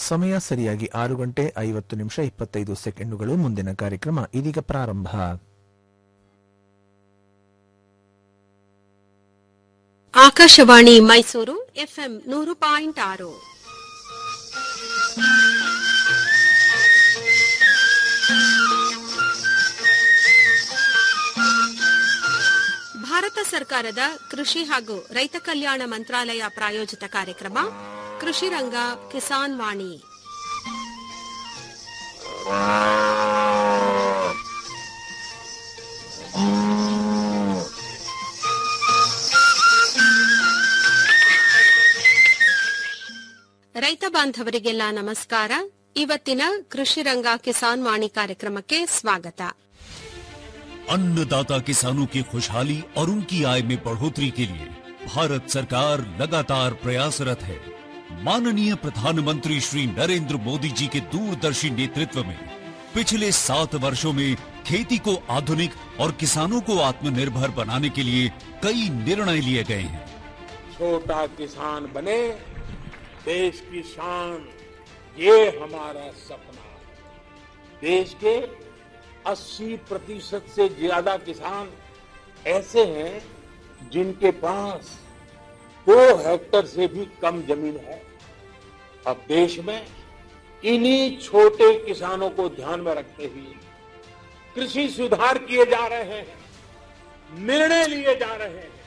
ಸಮಯ ಸರಿಯಾಗಿ ಆರು ಗಂಟೆ ಐವತ್ತು ನಿಮಿಷ ಇಪ್ಪತ್ತೈದು ಸೆಕೆಂಡುಗಳು ಮುಂದಿನ ಕಾರ್ಯಕ್ರಮ ಇದೀಗ ಪ್ರಾರಂಭ ಆಕಾಶವಾಣಿ ಮೈಸೂರು ಎಫ್ಎಂ ನೂರು ಪಾಯಿಂಟ್ ಆರು ಭಾರತ ಸರ್ಕಾರದ ಕೃಷಿ ಹಾಗೂ ರೈತ ಕಲ್ಯಾಣ ಮಂತ್ರಾಲಯ ಪ್ರಾಯೋಜಿತ ಕಾರ್ಯಕ್ರಮ ಕೃಷಿ ರಂಗ ಕಿಸಾನ್ ವಾಣಿ ರೈತ ಬಾಂಧವರಿಗೆಲ್ಲ ನಮಸ್ಕಾರ ಇವತ್ತಿನ ಕೃಷಿ ರಂಗ ಕಿಸಾನ್ ವಾಣಿ ಕಾರ್ಯಕ್ರಮಕ್ಕೆ ಸ್ವಾಗತ अन्नदाता किसानों की खुशहाली और उनकी आय में बढ़ोतरी के लिए भारत सरकार लगातार प्रयासरत है माननीय प्रधानमंत्री श्री नरेंद्र मोदी जी के दूरदर्शी नेतृत्व में पिछले सात वर्षों में खेती को आधुनिक और किसानों को आत्मनिर्भर बनाने के लिए कई निर्णय लिए गए हैं छोटा किसान बने देश की शान ये हमारा सपना है देश के 80 प्रतिशत से ज्यादा किसान ऐसे हैं जिनके पास दो हेक्टर से भी कम जमीन है अब देश में इन्हीं छोटे किसानों को ध्यान में रखते हुए कृषि सुधार किए जा रहे हैं निर्णय लिए जा रहे हैं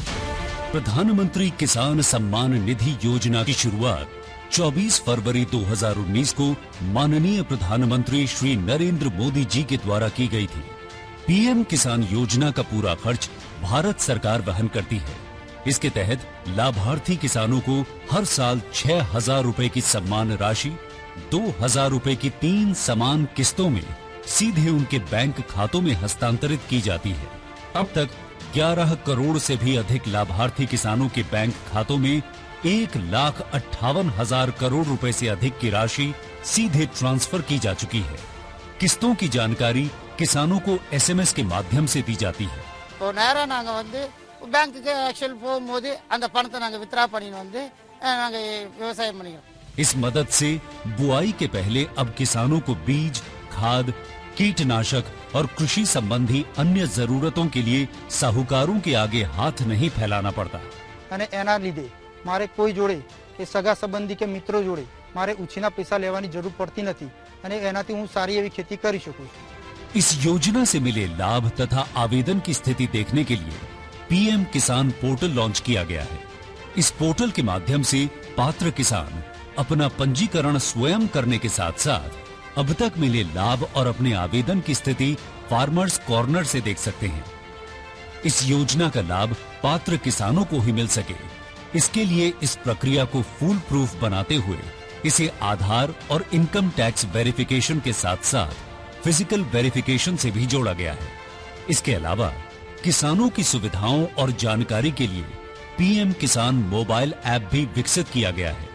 प्रधानमंत्री किसान सम्मान निधि योजना की शुरुआत 24 फरवरी 2019 को माननीय प्रधानमंत्री श्री नरेंद्र मोदी जी के द्वारा की गई थी पीएम किसान योजना का पूरा खर्च भारत सरकार वहन करती है इसके तहत लाभार्थी किसानों को हर साल छह हजार रूपए की सम्मान राशि दो हजार रूपए की तीन समान किस्तों में सीधे उनके बैंक खातों में हस्तांतरित की जाती है अब तक 11 करोड़ से भी अधिक लाभार्थी किसानों के बैंक खातों में एक लाख अट्ठावन हजार करोड़ रुपए से अधिक की राशि सीधे ट्रांसफर की जा चुकी है किस्तों की जानकारी किसानों को एसएमएस के माध्यम से दी जाती है இப்போ நேராக நாங்கள் வந்து பேங்க்குக்கு ஆக்சுவல் போகும்போது அந்த பணத்தை நாங்கள் வித்ரா பண்ணின்னு வந்து நாங்கள் விவசாயம் பண்ணிக்கிறோம் इस मदद से बुआई के पहले अब किसानों को बीज खाद कीटनाशक और कृषि संबंधी अन्य जरूरतों के लिए साहूकारों के आगे हाथ नहीं फैलाना पड़ता અને એના લીધે મારે કોઈ જોડે કે સગા સંબંધી કે મિત્રો જોડે મારે ઉછીના પૈસા લેવાની જરૂર પડતી નથી અને એનાથી હું સારી એવી ખેતી કરી શકું છું इस योजना से मिले लाभ तथा आवेदन की स्थिति देखने के लिए पीएम किसान पोर्टल लॉन्च किया गया है इस पोर्टल के माध्यम से पात्र किसान अपना पंजीकरण स्वयं करने के साथ साथ अब तक मिले लाभ और अपने आवेदन की स्थिति फार्मर्स कॉर्नर से देख सकते हैं इस योजना का लाभ पात्र किसानों को ही मिल सके इसके लिए इस प्रक्रिया को फूल प्रूफ बनाते हुए इसे आधार और इनकम टैक्स वेरिफिकेशन के साथ साथ फिजिकल वेरिफिकेशन से भी जोड़ा गया है इसके अलावा किसानों की सुविधाओं और जानकारी के लिए पीएम किसान मोबाइल ऐप भी विकसित किया गया है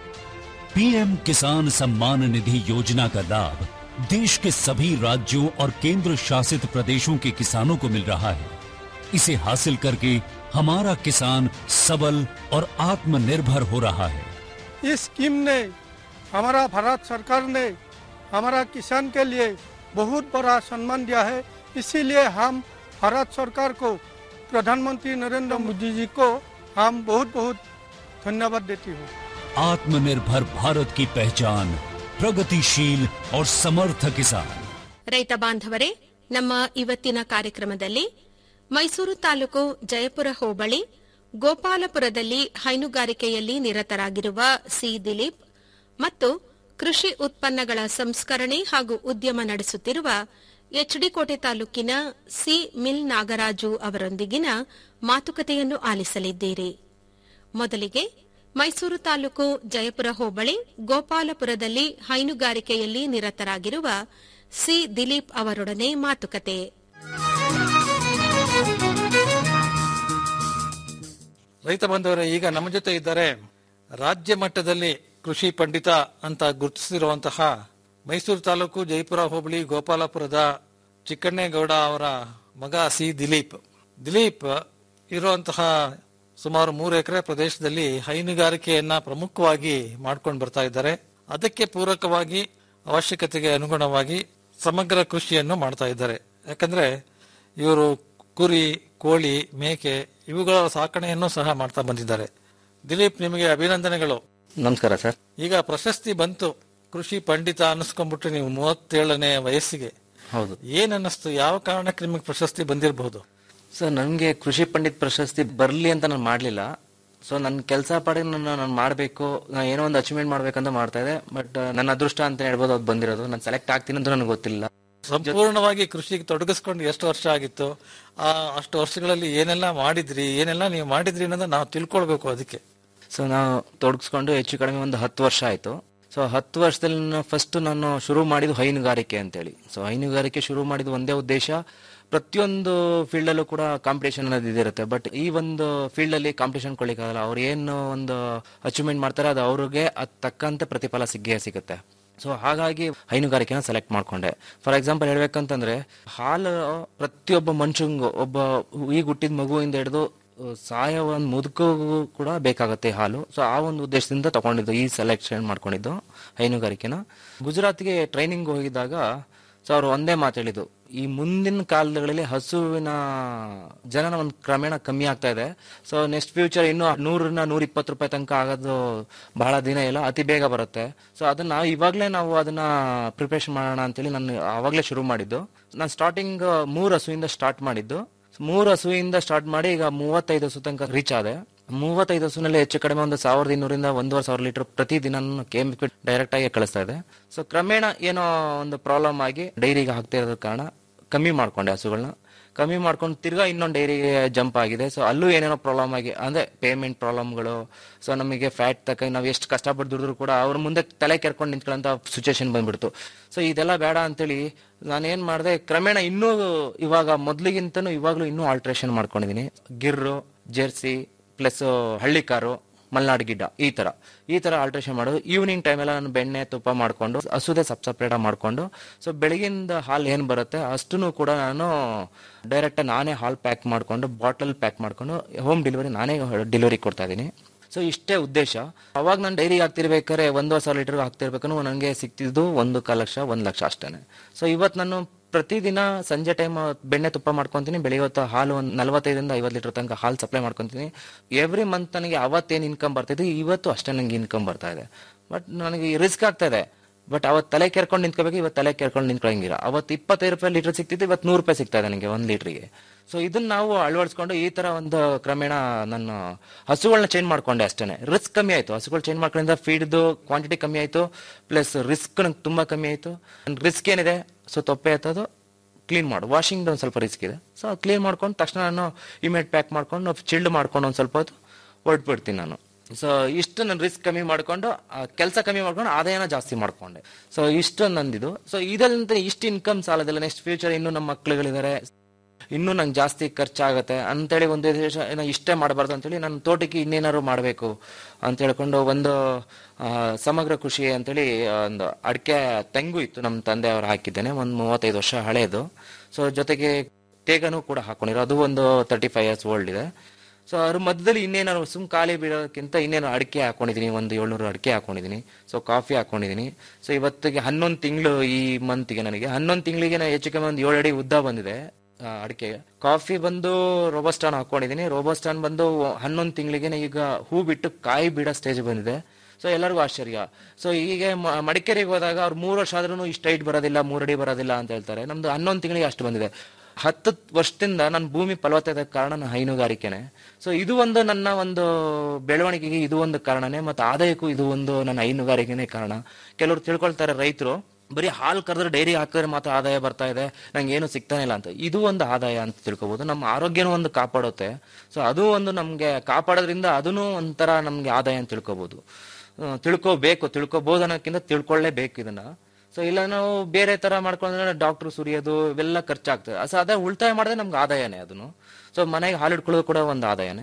पीएम किसान सम्मान निधि योजना का लाभ देश के सभी राज्यों और केंद्र शासित प्रदेशों के किसानों को मिल रहा है इसे हासिल करके हमारा किसान सबल और आत्मनिर्भर हो रहा है इस स्कीम ने हमारा भारत सरकार ने हमारा किसान के लिए बहुत बड़ा सम्मान दिया है इसीलिए हम भारत सरकार को प्रधानमंत्री नरेंद्र मोदी जी को हम बहुत बहुत धन्यवाद देती हूँ आत्मनिर्भर भारत की पहचान प्रगतिशील और समर्थ किसान ರೈತ ಬಾಂಧವರೇ ನಮ್ಮ ಇವತ್ತಿನ ಕಾರ್ಯಕ್ರಮದಲ್ಲಿ ಮೈಸೂರು ತಾಲೂಕು ಜಯಪುರ ಹೋಬಳಿ ಗೋಪಾಲಪುರದಲ್ಲಿ ಹೈನುಗಾರಿಕೆಯಲ್ಲಿ ನಿರತರಾಗಿರುವ ಸಿ ದಿಲೀಪ್ ಮತ್ತು ಕೃಷಿ ಉತ್ಪನ್ನಗಳ ಸಂಸ್ಕರಣೆ ಹಾಗೂ ಉದ್ಯಮ ನಡೆಸುತ್ತಿರುವ ಎಚ್ಡಿಕೋಟೆ ತಾಲೂಕಿನ ಸಿ ಮಿಲ್ ನಾಗರಾಜು ಅವರೊಂದಿಗಿನ ಮಾತುಕತೆಯನ್ನು ಆಲಿಸಲಿದ್ದೀರಿ ಮೊದಲಿಗೆ ಮೈಸೂರು ತಾಲೂಕು ಜಯಪುರ ಹೋಬಳಿ ಗೋಪಾಲಪುರದಲ್ಲಿ ಹೈನುಗಾರಿಕೆಯಲ್ಲಿ ನಿರತರಾಗಿರುವ ಸಿ ದಿಲೀಪ್ ಅವರೊಡನೆ ಮಾತುಕತೆ ರೈತ ಬಂಧುವರೇ ಈಗ ನಮ್ಮ ಜೊತೆ ಇದ್ದಾರೆ ರಾಜ್ಯ ಮಟ್ಟದಲ್ಲಿ ಕೃಷಿ ಪಂಡಿತ ಅಂತ ಗುರುತಿಸಿರುವಂತಹ ಮೈಸೂರು ತಾಲೂಕು ಜೈಪುರ ಹೋಬಳಿ ಗೋಪಾಲಪುರದ ಚಿಕ್ಕಣ್ಣೇಗೌಡ ಅವರ ಮಗ ಸಿ ದಿಲೀಪ್ ದಿಲೀಪ್ ಇರುವಂತಹ ಸುಮಾರು ಮೂರು ಎಕರೆ ಪ್ರದೇಶದಲ್ಲಿ ಹೈನುಗಾರಿಕೆಯನ್ನ ಪ್ರಮುಖವಾಗಿ ಮಾಡ್ಕೊಂಡು ಬರ್ತಾ ಇದ್ದಾರೆ ಅದಕ್ಕೆ ಪೂರಕವಾಗಿ ಅವಶ್ಯಕತೆಗೆ ಅನುಗುಣವಾಗಿ ಸಮಗ್ರ ಕೃಷಿಯನ್ನು ಮಾಡ್ತಾ ಇದ್ದಾರೆ ಯಾಕಂದ್ರೆ ಇವರು ಕುರಿ ಕೋಳಿ ಮೇಕೆ ಇವುಗಳ ಸಾಕಣೆಯನ್ನು ಸಹ ಮಾಡ್ತಾ ಬಂದಿದ್ದಾರೆ ದಿಲೀಪ್ ನಿಮಗೆ ಅಭಿನಂದನೆಗಳು ನಮಸ್ಕಾರ ಸರ್ ಈಗ ಪ್ರಶಸ್ತಿ ಬಂತು ಕೃಷಿ ಪಂಡಿತ ಅನ್ನಿಸ್ಕೊಂಡ್ಬಿಟ್ರೆ ನೀವು ಮೂವತ್ತೇಳನೇ ವಯಸ್ಸಿಗೆ ಹೌದು ಏನ್ ಅನ್ನಿಸ್ತು ಯಾವ ಕಾರಣಕ್ಕೆ ನಿಮಗೆ ಪ್ರಶಸ್ತಿ ಬಂದಿರಬಹುದು ಸರ್ ನನಗೆ ಕೃಷಿ ಪಂಡಿತ್ ಪ್ರಶಸ್ತಿ ಬರಲಿ ಅಂತ ನಾನು ಮಾಡಲಿಲ್ಲ ಸೊ ನನ್ನ ಕೆಲಸ ಪಾಡಿಗೆ ನನ್ನ ನಾನು ಮಾಡಬೇಕು ನಾನು ಏನೋ ಒಂದು ಅಚೀವ್ಮೆಂಟ್ ಮಾಡ್ಬೇಕಂತ ಮಾಡ್ತಾ ಇದ್ದೆ ಬಟ್ ನನ್ನ ಅದೃಷ್ಟ ಅಂತ ಹೇಳ್ಬೋದು ಅದು ಬಂದಿರೋದು ನಾನು ಸೆಲೆಕ್ಟ್ ಆಗ್ತೀನಿ ಅಂತ ನನಗೆ ಗೊತ್ತಿಲ್ಲ ಸಂಪೂರ್ಣವಾಗಿ ಕೃಷಿಗೆ ತೊಡಗಿಸ್ಕೊಂಡು ಎಷ್ಟು ವರ್ಷ ಆಗಿತ್ತು ಆ ಅಷ್ಟು ವರ್ಷಗಳಲ್ಲಿ ಏನೆಲ್ಲ ಮಾಡಿದ್ರಿ ಏನೆಲ್ಲ ನೀವು ಮಾಡಿದ್ರಿ ಅನ್ನೋದನ್ನ ನಾವು ತಿಳ್ಕೊಳ್ಬೇಕು ಅದಕ್ಕೆ ಸೊ ನಾವು ತೊಡಗಿಸ್ಕೊಂಡು ಹೆಚ್ಚು ಕಡಿಮೆ ಒಂದು ಹತ್ತು ವರ್ಷ ಆಯ್ತು ಸೊ ಹತ್ತು ವರ್ಷದಲ್ಲಿ ಫಸ್ಟ್ ನಾನು ಶುರು ಮಾಡಿದ್ದು ಹೈನುಗಾರಿಕೆ ಅಂತೇಳಿ ಸೊ ಹೈನುಗಾರಿಕೆ ಶುರು ಮಾಡಿದ ಒಂದೇ ಉದ್ದೇಶ ಪ್ರತಿಯೊಂದು ಫೀಲ್ಡ್ ಅಲ್ಲೂ ಕೂಡ ಕಾಂಪಿಟೇಷನ್ ಅನ್ನೋದು ಇದಿರುತ್ತೆ ಬಟ್ ಈ ಒಂದು ಫೀಲ್ಡ್ ಅಲ್ಲಿ ಕಾಂಪಿಟೇಷನ್ ಕೊಡ್ಲಿಕ್ಕಾಗಲ್ಲ ಅವ್ರು ಏನು ಒಂದು ಅಚೀವ್ಮೆಂಟ್ ಮಾಡ್ತಾರೆ ಅದು ಅವ್ರಿಗೆ ಅದ್ ತಕ್ಕಂತೆ ಪ್ರತಿಫಲ ಸಿಕ್ಕೇ ಸಿಗುತ್ತೆ ಸೊ ಹಾಗಾಗಿ ಹೈನುಗಾರಿಕೆನ ಸೆಲೆಕ್ಟ್ ಮಾಡ್ಕೊಂಡೆ ಫಾರ್ ಎಕ್ಸಾಂಪಲ್ ಹೇಳ್ಬೇಕಂತಂದ್ರೆ ಹಾಲು ಪ್ರತಿಯೊಬ್ಬ ಮನುಷ್ಯಂಗೂ ಒಬ್ಬ ಈಗ ಹುಟ್ಟಿದ ಮಗುವಿಂದ ಹಿಡಿದು ಸಾಯ ಒಂದು ಮುದುಕಿಗೂ ಕೂಡ ಬೇಕಾಗುತ್ತೆ ಈ ಹಾಲು ಸೊ ಆ ಒಂದು ಉದ್ದೇಶದಿಂದ ತಗೊಂಡಿದ್ದು ಈ ಸೆಲೆಕ್ಷನ್ ಮಾಡ್ಕೊಂಡಿದ್ದು ಹೈನುಗಾರಿಕೆನ ಗುಜರಾತ್ಗೆ ಟ್ರೈನಿಂಗ್ ಹೋಗಿದ್ದಾಗ ಸೊ ಅವ್ರು ಒಂದೇ ಮಾತು ಹೇಳಿದ್ದು ಈ ಮುಂದಿನ ಕಾಲಗಳಲ್ಲಿ ಹಸುವಿನ ಜನನ ಒಂದು ಕ್ರಮೇಣ ಕಮ್ಮಿ ಆಗ್ತಾ ಇದೆ ಸೊ ನೆಕ್ಸ್ಟ್ ಫ್ಯೂಚರ್ ಇನ್ನು ನೂರರಿಂದ ನೂರ ಇಪ್ಪತ್ತು ರೂಪಾಯಿ ತನಕ ಆಗೋದು ಬಹಳ ದಿನ ಇಲ್ಲ ಅತಿ ಬೇಗ ಬರುತ್ತೆ ಸೊ ಅದನ್ನ ಇವಾಗಲೇ ನಾವು ಅದನ್ನ ಪ್ರಿಪರೇಷನ್ ಮಾಡೋಣ ಅಂತೇಳಿ ನಾನು ಆವಾಗಲೇ ಶುರು ಮಾಡಿದ್ದು ನಾನು ಸ್ಟಾರ್ಟಿಂಗ್ ಮೂರು ಹಸುವಿಂದ ಸ್ಟಾರ್ಟ್ ಮಾಡಿದ್ದು ಮೂರು ಹಸುವಿಂದ ಸ್ಟಾರ್ಟ್ ಮಾಡಿ ಈಗ ಮೂವತ್ತೈದು ಹಸು ತನಕ ರೀಚ್ ಆದೆ ಮೂವತ್ತೈದು ಹಸುನಲ್ಲಿ ಹೆಚ್ಚು ಕಡಿಮೆ ಒಂದು ಸಾವಿರದ ಇನ್ನೂರಿಂದ ಒಂದೂವರೆ ಸಾವಿರ ಲೀಟರ್ ಪ್ರತಿ ದಿನ ಕೆ ಎಂ ಡೈರೆಕ್ಟ್ ಆಗಿ ಕಳಿಸ್ತಾ ಇದೆ ಸೊ ಕ್ರಮೇಣ ಏನೋ ಒಂದು ಪ್ರಾಬ್ಲಮ್ ಆಗಿ ಡೈರಿಗೆ ಹಾಕ್ತಾ ಇರೋದ್ರ ಕಾರಣ ಕಮ್ಮಿ ಮಾಡ್ಕೊಂಡೆ ಹಸುಗಳನ್ನ ಕಮ್ಮಿ ಮಾಡ್ಕೊಂಡು ತಿರ್ಗಾ ಇನ್ನೊಂದು ಡೈರಿಗೆ ಜಂಪ್ ಆಗಿದೆ ಸೊ ಅಲ್ಲೂ ಏನೇನೋ ಪ್ರಾಬ್ಲಮ್ ಆಗಿ ಅಂದ್ರೆ ಪೇಮೆಂಟ್ ಪ್ರಾಬ್ಲಮ್ಗಳು ಸೊ ನಮಗೆ ಫ್ಯಾಟ್ ತಕ್ಕ ನಾವು ಎಷ್ಟು ಕಷ್ಟಪಟ್ಟು ದುಡಿದ್ರು ಕೂಡ ಅವ್ರ ಮುಂದೆ ತಲೆ ಕೆರ್ಕೊಂಡು ನಿಂತ್ಕೊಳ್ಳೋಂಥ ಸಿಚುವೇಶನ್ ಬಂದ್ಬಿಡ್ತು ಸೊ ಇದೆಲ್ಲ ಬೇಡ ಅಂತೇಳಿ ನಾನೇನ್ ಮಾಡಿದೆ ಕ್ರಮೇಣ ಇನ್ನೂ ಇವಾಗ ಮೊದ್ಲಿಗಿಂತನೂ ಇವಾಗ್ಲೂ ಇನ್ನೂ ಆಲ್ಟ್ರೇಷನ್ ಮಾಡ್ಕೊಂಡಿದೀನಿ Gir jersey plus Hallikar Malnad Gidda ಈ ತರ ಈ ತರ ಆಲ್ಟ್ರೇಷನ್ ಮಾಡೋದು ಈವ್ನಿಂಗ್ ಟೈಮ್ ಎಲ್ಲ ನಾನು ಬೆಣ್ಣೆ ತುಪ್ಪ ಮಾಡ್ಕೊಂಡು ಹಸುದೇ ಸಪ್ ಸಪ್ರೇಟ್ ಮಾಡ್ಕೊಂಡು ಸೊ ಬೆಳಗಿಂದ ಹಾಲು ಏನ್ ಬರುತ್ತೆ ಅಷ್ಟನ್ನು ಕೂಡ ನಾನು ಡೈರೆಕ್ಟ್ ನಾನೇ ಹಾಲ್ ಪ್ಯಾಕ್ ಮಾಡ್ಕೊಂಡು ಬಾಟಲ್ ಪ್ಯಾಕ್ ಮಾಡ್ಕೊಂಡು ಹೋಮ್ ಡೆಲಿವರಿ ನಾನೇ ಡೆಲಿವರಿ ಕೊಡ್ತಾ ಇದೀನಿ ಸೊ ಇಷ್ಟೇ ಉದ್ದೇಶ ಅವಾಗ ನಾನು ಡೈರಿ ಹಾಕ್ತಿರ್ಬೇಕಾದ್ರೆ ಒಂದೂವರೆ ಸಾವಿರ ಲೀಟರ್ ಹಾಕ್ತಿರ್ಬೇಕು ನನಗೆ ಸಿಕ್ತಿದ್ದು ಒಂದು ಕಾಲು ಲಕ್ಷ ಒಂದ್ ಲಕ್ಷ ಅಷ್ಟೇನೆ ಸೊ ಇವತ್ತು ನಾನು ಪ್ರತಿದಿನ ಸಂಜೆ ಟೈಮ್ ಬೆಣ್ಣೆ ತುಪ್ಪ ಮಾಡ್ಕೊಂತೀನಿ ಬೆಳಿಗ್ಗೆ ಹೊತ್ತು ಹಾಲು ಒಂದು ನಲವತ್ತೈದರಿಂದ ಐವತ್ತು ಲೀಟರ್ ತನಕ ಹಾಲು ಸಪ್ಲೈ ಮಾಡ್ಕೊಂತೀನಿ ಎವ್ರಿ ಮಂತ್ ನನಗೆ ಅವತ್ತೇನು ಇನ್ಕಮ್ ಬರ್ತಿದೆ ಇವತ್ತು ಅಷ್ಟೇ ನನಗೆ ಇನ್ಕಮ್ ಬರ್ತಾ ಇದೆ ಬಟ್ ನನಗೆ ರಿಸ್ಕ್ ಆಗ್ತಾ ಇದೆ ಬಟ್ ಅವತ್ತು ತಲೆ ಕೆರ್ಕೊಂಡು ನಿಂತ್ಕೋಬೇಕು ಇವತ್ತು ತಲೆ ಕೆರ್ಕೊಂಡು ನಿಂತ್ಕೊಳ್ಳಂಗಿಲ್ಲ ಅವತ್ತು ಇಪ್ಪತ್ತೈದು ರೂಪಾಯಿ ಲೀಟರ್ ಸಿಕ್ತಿತ್ತು ಇವತ್ತು ನೂರು ರೂಪಾಯಿ ಸಿಗ್ತಾ ಇದೆ ನನಗೆ ಒಂದು ಲೀಟ್ರಿಗೆ ಸೊ ಇದನ್ನ ನಾವು ಅಳವಡಿಸ್ಕೊಂಡು ಈ ತರ ಒಂದು ಕ್ರಮೇಣ ನಾನು ಹಸುಗಳನ್ನ ಚೇಂಜ್ ಮಾಡ್ಕೊಂಡೆ ಅಷ್ಟೇ ರಿಸ್ಕ್ ಕಮ್ಮಿ ಆಯ್ತು ಹಸುಗಳು ಚೇಂಜ್ ಮಾಡ್ಕೊಂಡ್ರಿಂದ ಫೀಡ್ದು ಕ್ವಾಂಟಿಟಿ ಕಮ್ಮಿ ಆಯ್ತು ಪ್ಲಸ್ ರಿಸ್ಕ್ ನಂಗೆ ತುಂಬಾ ಕಮ್ಮಿ ಆಯ್ತು ರಿಸ್ಕ್ ಏನಿದೆ ಸೊ ತೊಪ್ಪೆ ಎತ್ತೋದು ಕ್ಲೀನ್ ಮಾಡು ವಾಷಿಂಗ್ ಒಂದು ಸ್ವಲ್ಪ ರಿಸ್ಕ್ ಇದೆ ಸೊ ಕ್ಲೀನ್ ಮಾಡ್ಕೊಂಡು ತಕ್ಷಣ ನಾನು ಇಮೇಟ್ ಪ್ಯಾಕ್ ಮಾಡ್ಕೊಂಡು ಚಿಲ್ಡ್ ಮಾಡ್ಕೊಂಡು ಒಂದು ಸ್ವಲ್ಪ ಹೊತ್ತು ಹೊರಟ್ಬಿಡ್ತೀನಿ ನಾನು ಸೊ ಇಷ್ಟು ನಾನು ರಿಸ್ಕ್ ಕಮ್ಮಿ ಮಾಡ್ಕೊಂಡು ಕೆಲಸ ಕಮ್ಮಿ ಮಾಡ್ಕೊಂಡು ಆದಾಯನ ಜಾಸ್ತಿ ಮಾಡ್ಕೊಂಡೆ ಸೊ ಇಷ್ಟು ನಂದಿದು ಸೊ ಇದರಿಂದ ಇಷ್ಟು ಇನ್ಕಮ್ ಸಾಲದಿಲ್ಲ ನೆಕ್ಸ್ಟ್ ಫ್ಯೂಚರ್ ಇನ್ನು ನಮ್ಮ ಮಕ್ಳುಗಳಿದ್ದಾರೆ ಇನ್ನೂ ನಂಗೆ ಜಾಸ್ತಿ ಖರ್ಚಾಗತ್ತೆ ಅಂತೇಳಿ ಒಂದು ದೇಶ ಏನೋ ಇಷ್ಟೇ ಮಾಡಬಾರ್ದು ಅಂತೇಳಿ ನಾನು ತೋಟಕ್ಕೆ ಇನ್ನೇನಾದ್ರು ಮಾಡಬೇಕು ಅಂತ ಹೇಳ್ಕೊಂಡು ಒಂದು ಆ, ಸಮಗ್ರ ಕೃಷಿ ಅಂತೇಳಿ ಒಂದು ಅಡಿಕೆ ತೆಂಗು ಇತ್ತು ನಮ್ಮ ತಂದೆ ಅವರು ಹಾಕಿದ್ದೇನೆ ಒಂದು ಮೂವತ್ತೈದು ವರ್ಷ ಹಳೇದು ಸೊ ಜೊತೆಗೆ ತೇಗನೂ ಕೂಡ ಹಾಕೊಂಡಿರೋ ಅದು ಒಂದು ತರ್ಟಿ ಫೈವ್ ಇಯರ್ಸ್ ಓಲ್ಡ್ ಇದೆ ಸೊ ಅದ್ರ ಮಧ್ಯದಲ್ಲಿ ಇನ್ನೇನಾರು ಸುಮ್ ಖಾಲಿ ಬಿಡೋಕ್ಕಿಂತ ಇನ್ನೇನು ಅಡಿಕೆ ಹಾಕೊಂಡಿದೀನಿ ಒಂದು ಏಳ್ನೂರು ಅಡಿಕೆ ಹಾಕೊಂಡಿದೀನಿ ಸೊ ಕಾಫಿ ಹಾಕೊಂಡಿದೀನಿ ಸೊ ಇವತ್ತಿಗೆ ಹನ್ನೊಂದು ತಿಂಗಳು ಈ ಮಂತ್ಗೆ ನನಗೆ ಹನ್ನೊಂದು ತಿಂಗಳಿಗೆ ಹೆಚ್ಚು ಕಮ್ಮಿ ಒಂದು ಏಳು ಅಡಿ ಉದ್ದ ಬಂದಿದೆ ಆ, ಅಡಿಕೆ ಕಾಫಿ ಬಂದು ರೋಬಸ್ಟಾನ್ ಹಾಕೊಂಡಿದೀನಿ ರೋಬಸ್ಟಾನ್ ಬಂದು ಹನ್ನೊಂದು ತಿಂಗಳಿಗೆ ಈಗ ಹೂ ಬಿಟ್ಟು ಕಾಯಿ ಬಿಡೋ ಸ್ಟೇಜ್ ಬಂದಿದೆ ಸೊ ಎಲ್ಲರಿಗೂ ಆಶ್ಚರ್ಯ ಸೊ ಹೀಗೆ ಮ- ಮಡಿಕೇರಿಗೆ ಹೋದಾಗ ಅವ್ರು ಮೂರು ವರ್ಷ ಆದ್ರೂ ಇಷ್ಟು ಹೈಟ್ ಬರೋದಿಲ್ಲ ಮೂರು ಅಡಿ ಬರೋದಿಲ್ಲ ಅಂತ ಹೇಳ್ತಾರೆ ನಮ್ದು ಹನ್ನೊಂದು ತಿಂಗಳಿಗೆ ಅಷ್ಟು ಬಂದಿದೆ ಹತ್ತು ವರ್ಷದಿಂದ ನನ್ನ ಭೂಮಿ ಫಲವತ್ತದ ಕಾರಣ ನನ್ನ ಹೈನುಗಾರಿಕೆನೆ ಸೊ ಇದು ಒಂದು ನನ್ನ ಒಂದು ಬೆಳವಣಿಗೆಗೆ ಇದು ಒಂದು ಕಾರಣನೇ ಮತ್ತು ಆದಾಯಕ್ಕೂ ಇದು ಒಂದು ನನ್ನ ಹೈನುಗಾರಿಕೆನೇ ಕಾರಣ ಕೆಲವರು ತಿಳ್ಕೊಳ್ತಾರೆ ರೈತರು ಬರೀ ಹಾಲು ಕರೆದ್ರೆ ಡೈರಿ ಹಾಕಿದ್ರೆ ಮಾತ್ರ ಆದಾಯ ಬರ್ತಾ ಇದೆ ನಂಗೆ ಏನು ಸಿಗ್ತಾನೆ ಇಲ್ಲ ಅಂತ ಇದು ಒಂದು ಆದಾಯ ಅಂತ ತಿಳ್ಕೊಬಹುದು ನಮ್ಮ ಆರೋಗ್ಯನೂ ಒಂದು ಕಾಪಾಡುತ್ತೆ ಸೊ ಅದು ಒಂದು ನಮ್ಗೆ ಕಾಪಾಡೋದ್ರಿಂದ ಅದೂ ಒಂಥರ ನಮ್ಗೆ ಆದಾಯ ಅಂತ ತಿಳ್ಕೊಬಹುದು ಆ, ತಿಳ್ಕೊಬೇಕು ತಿಳ್ಕೊಬಹುದು ಅನ್ನೋಕ್ಕಿಂತ ತಿಳ್ಕೊಳ್ಳೇಬೇಕು ಇದನ್ನ ಸೊ ಇಲ್ಲ ನಾವು ಬೇರೆ ತರ ಮಾಡ್ಕೊಂಡ್ರೆ ಡಾಕ್ಟರ್ ಸುರಿಯೋದು ಇವೆಲ್ಲ ಖರ್ಚಾಗ್ತದೆ ಸೊ ಅದೇ ಉಳಿತಾಯ ಮಾಡಿದ್ರೆ ನಮ್ಗೆ ಆದಾಯನೇ ಅದನ್ನು ಸೊ ಮನೆಗೆ ಹಾಲು ಇಟ್ಕೊಳ್ಳೋದು ಕೂಡ ಒಂದು ಆದಾಯನೇ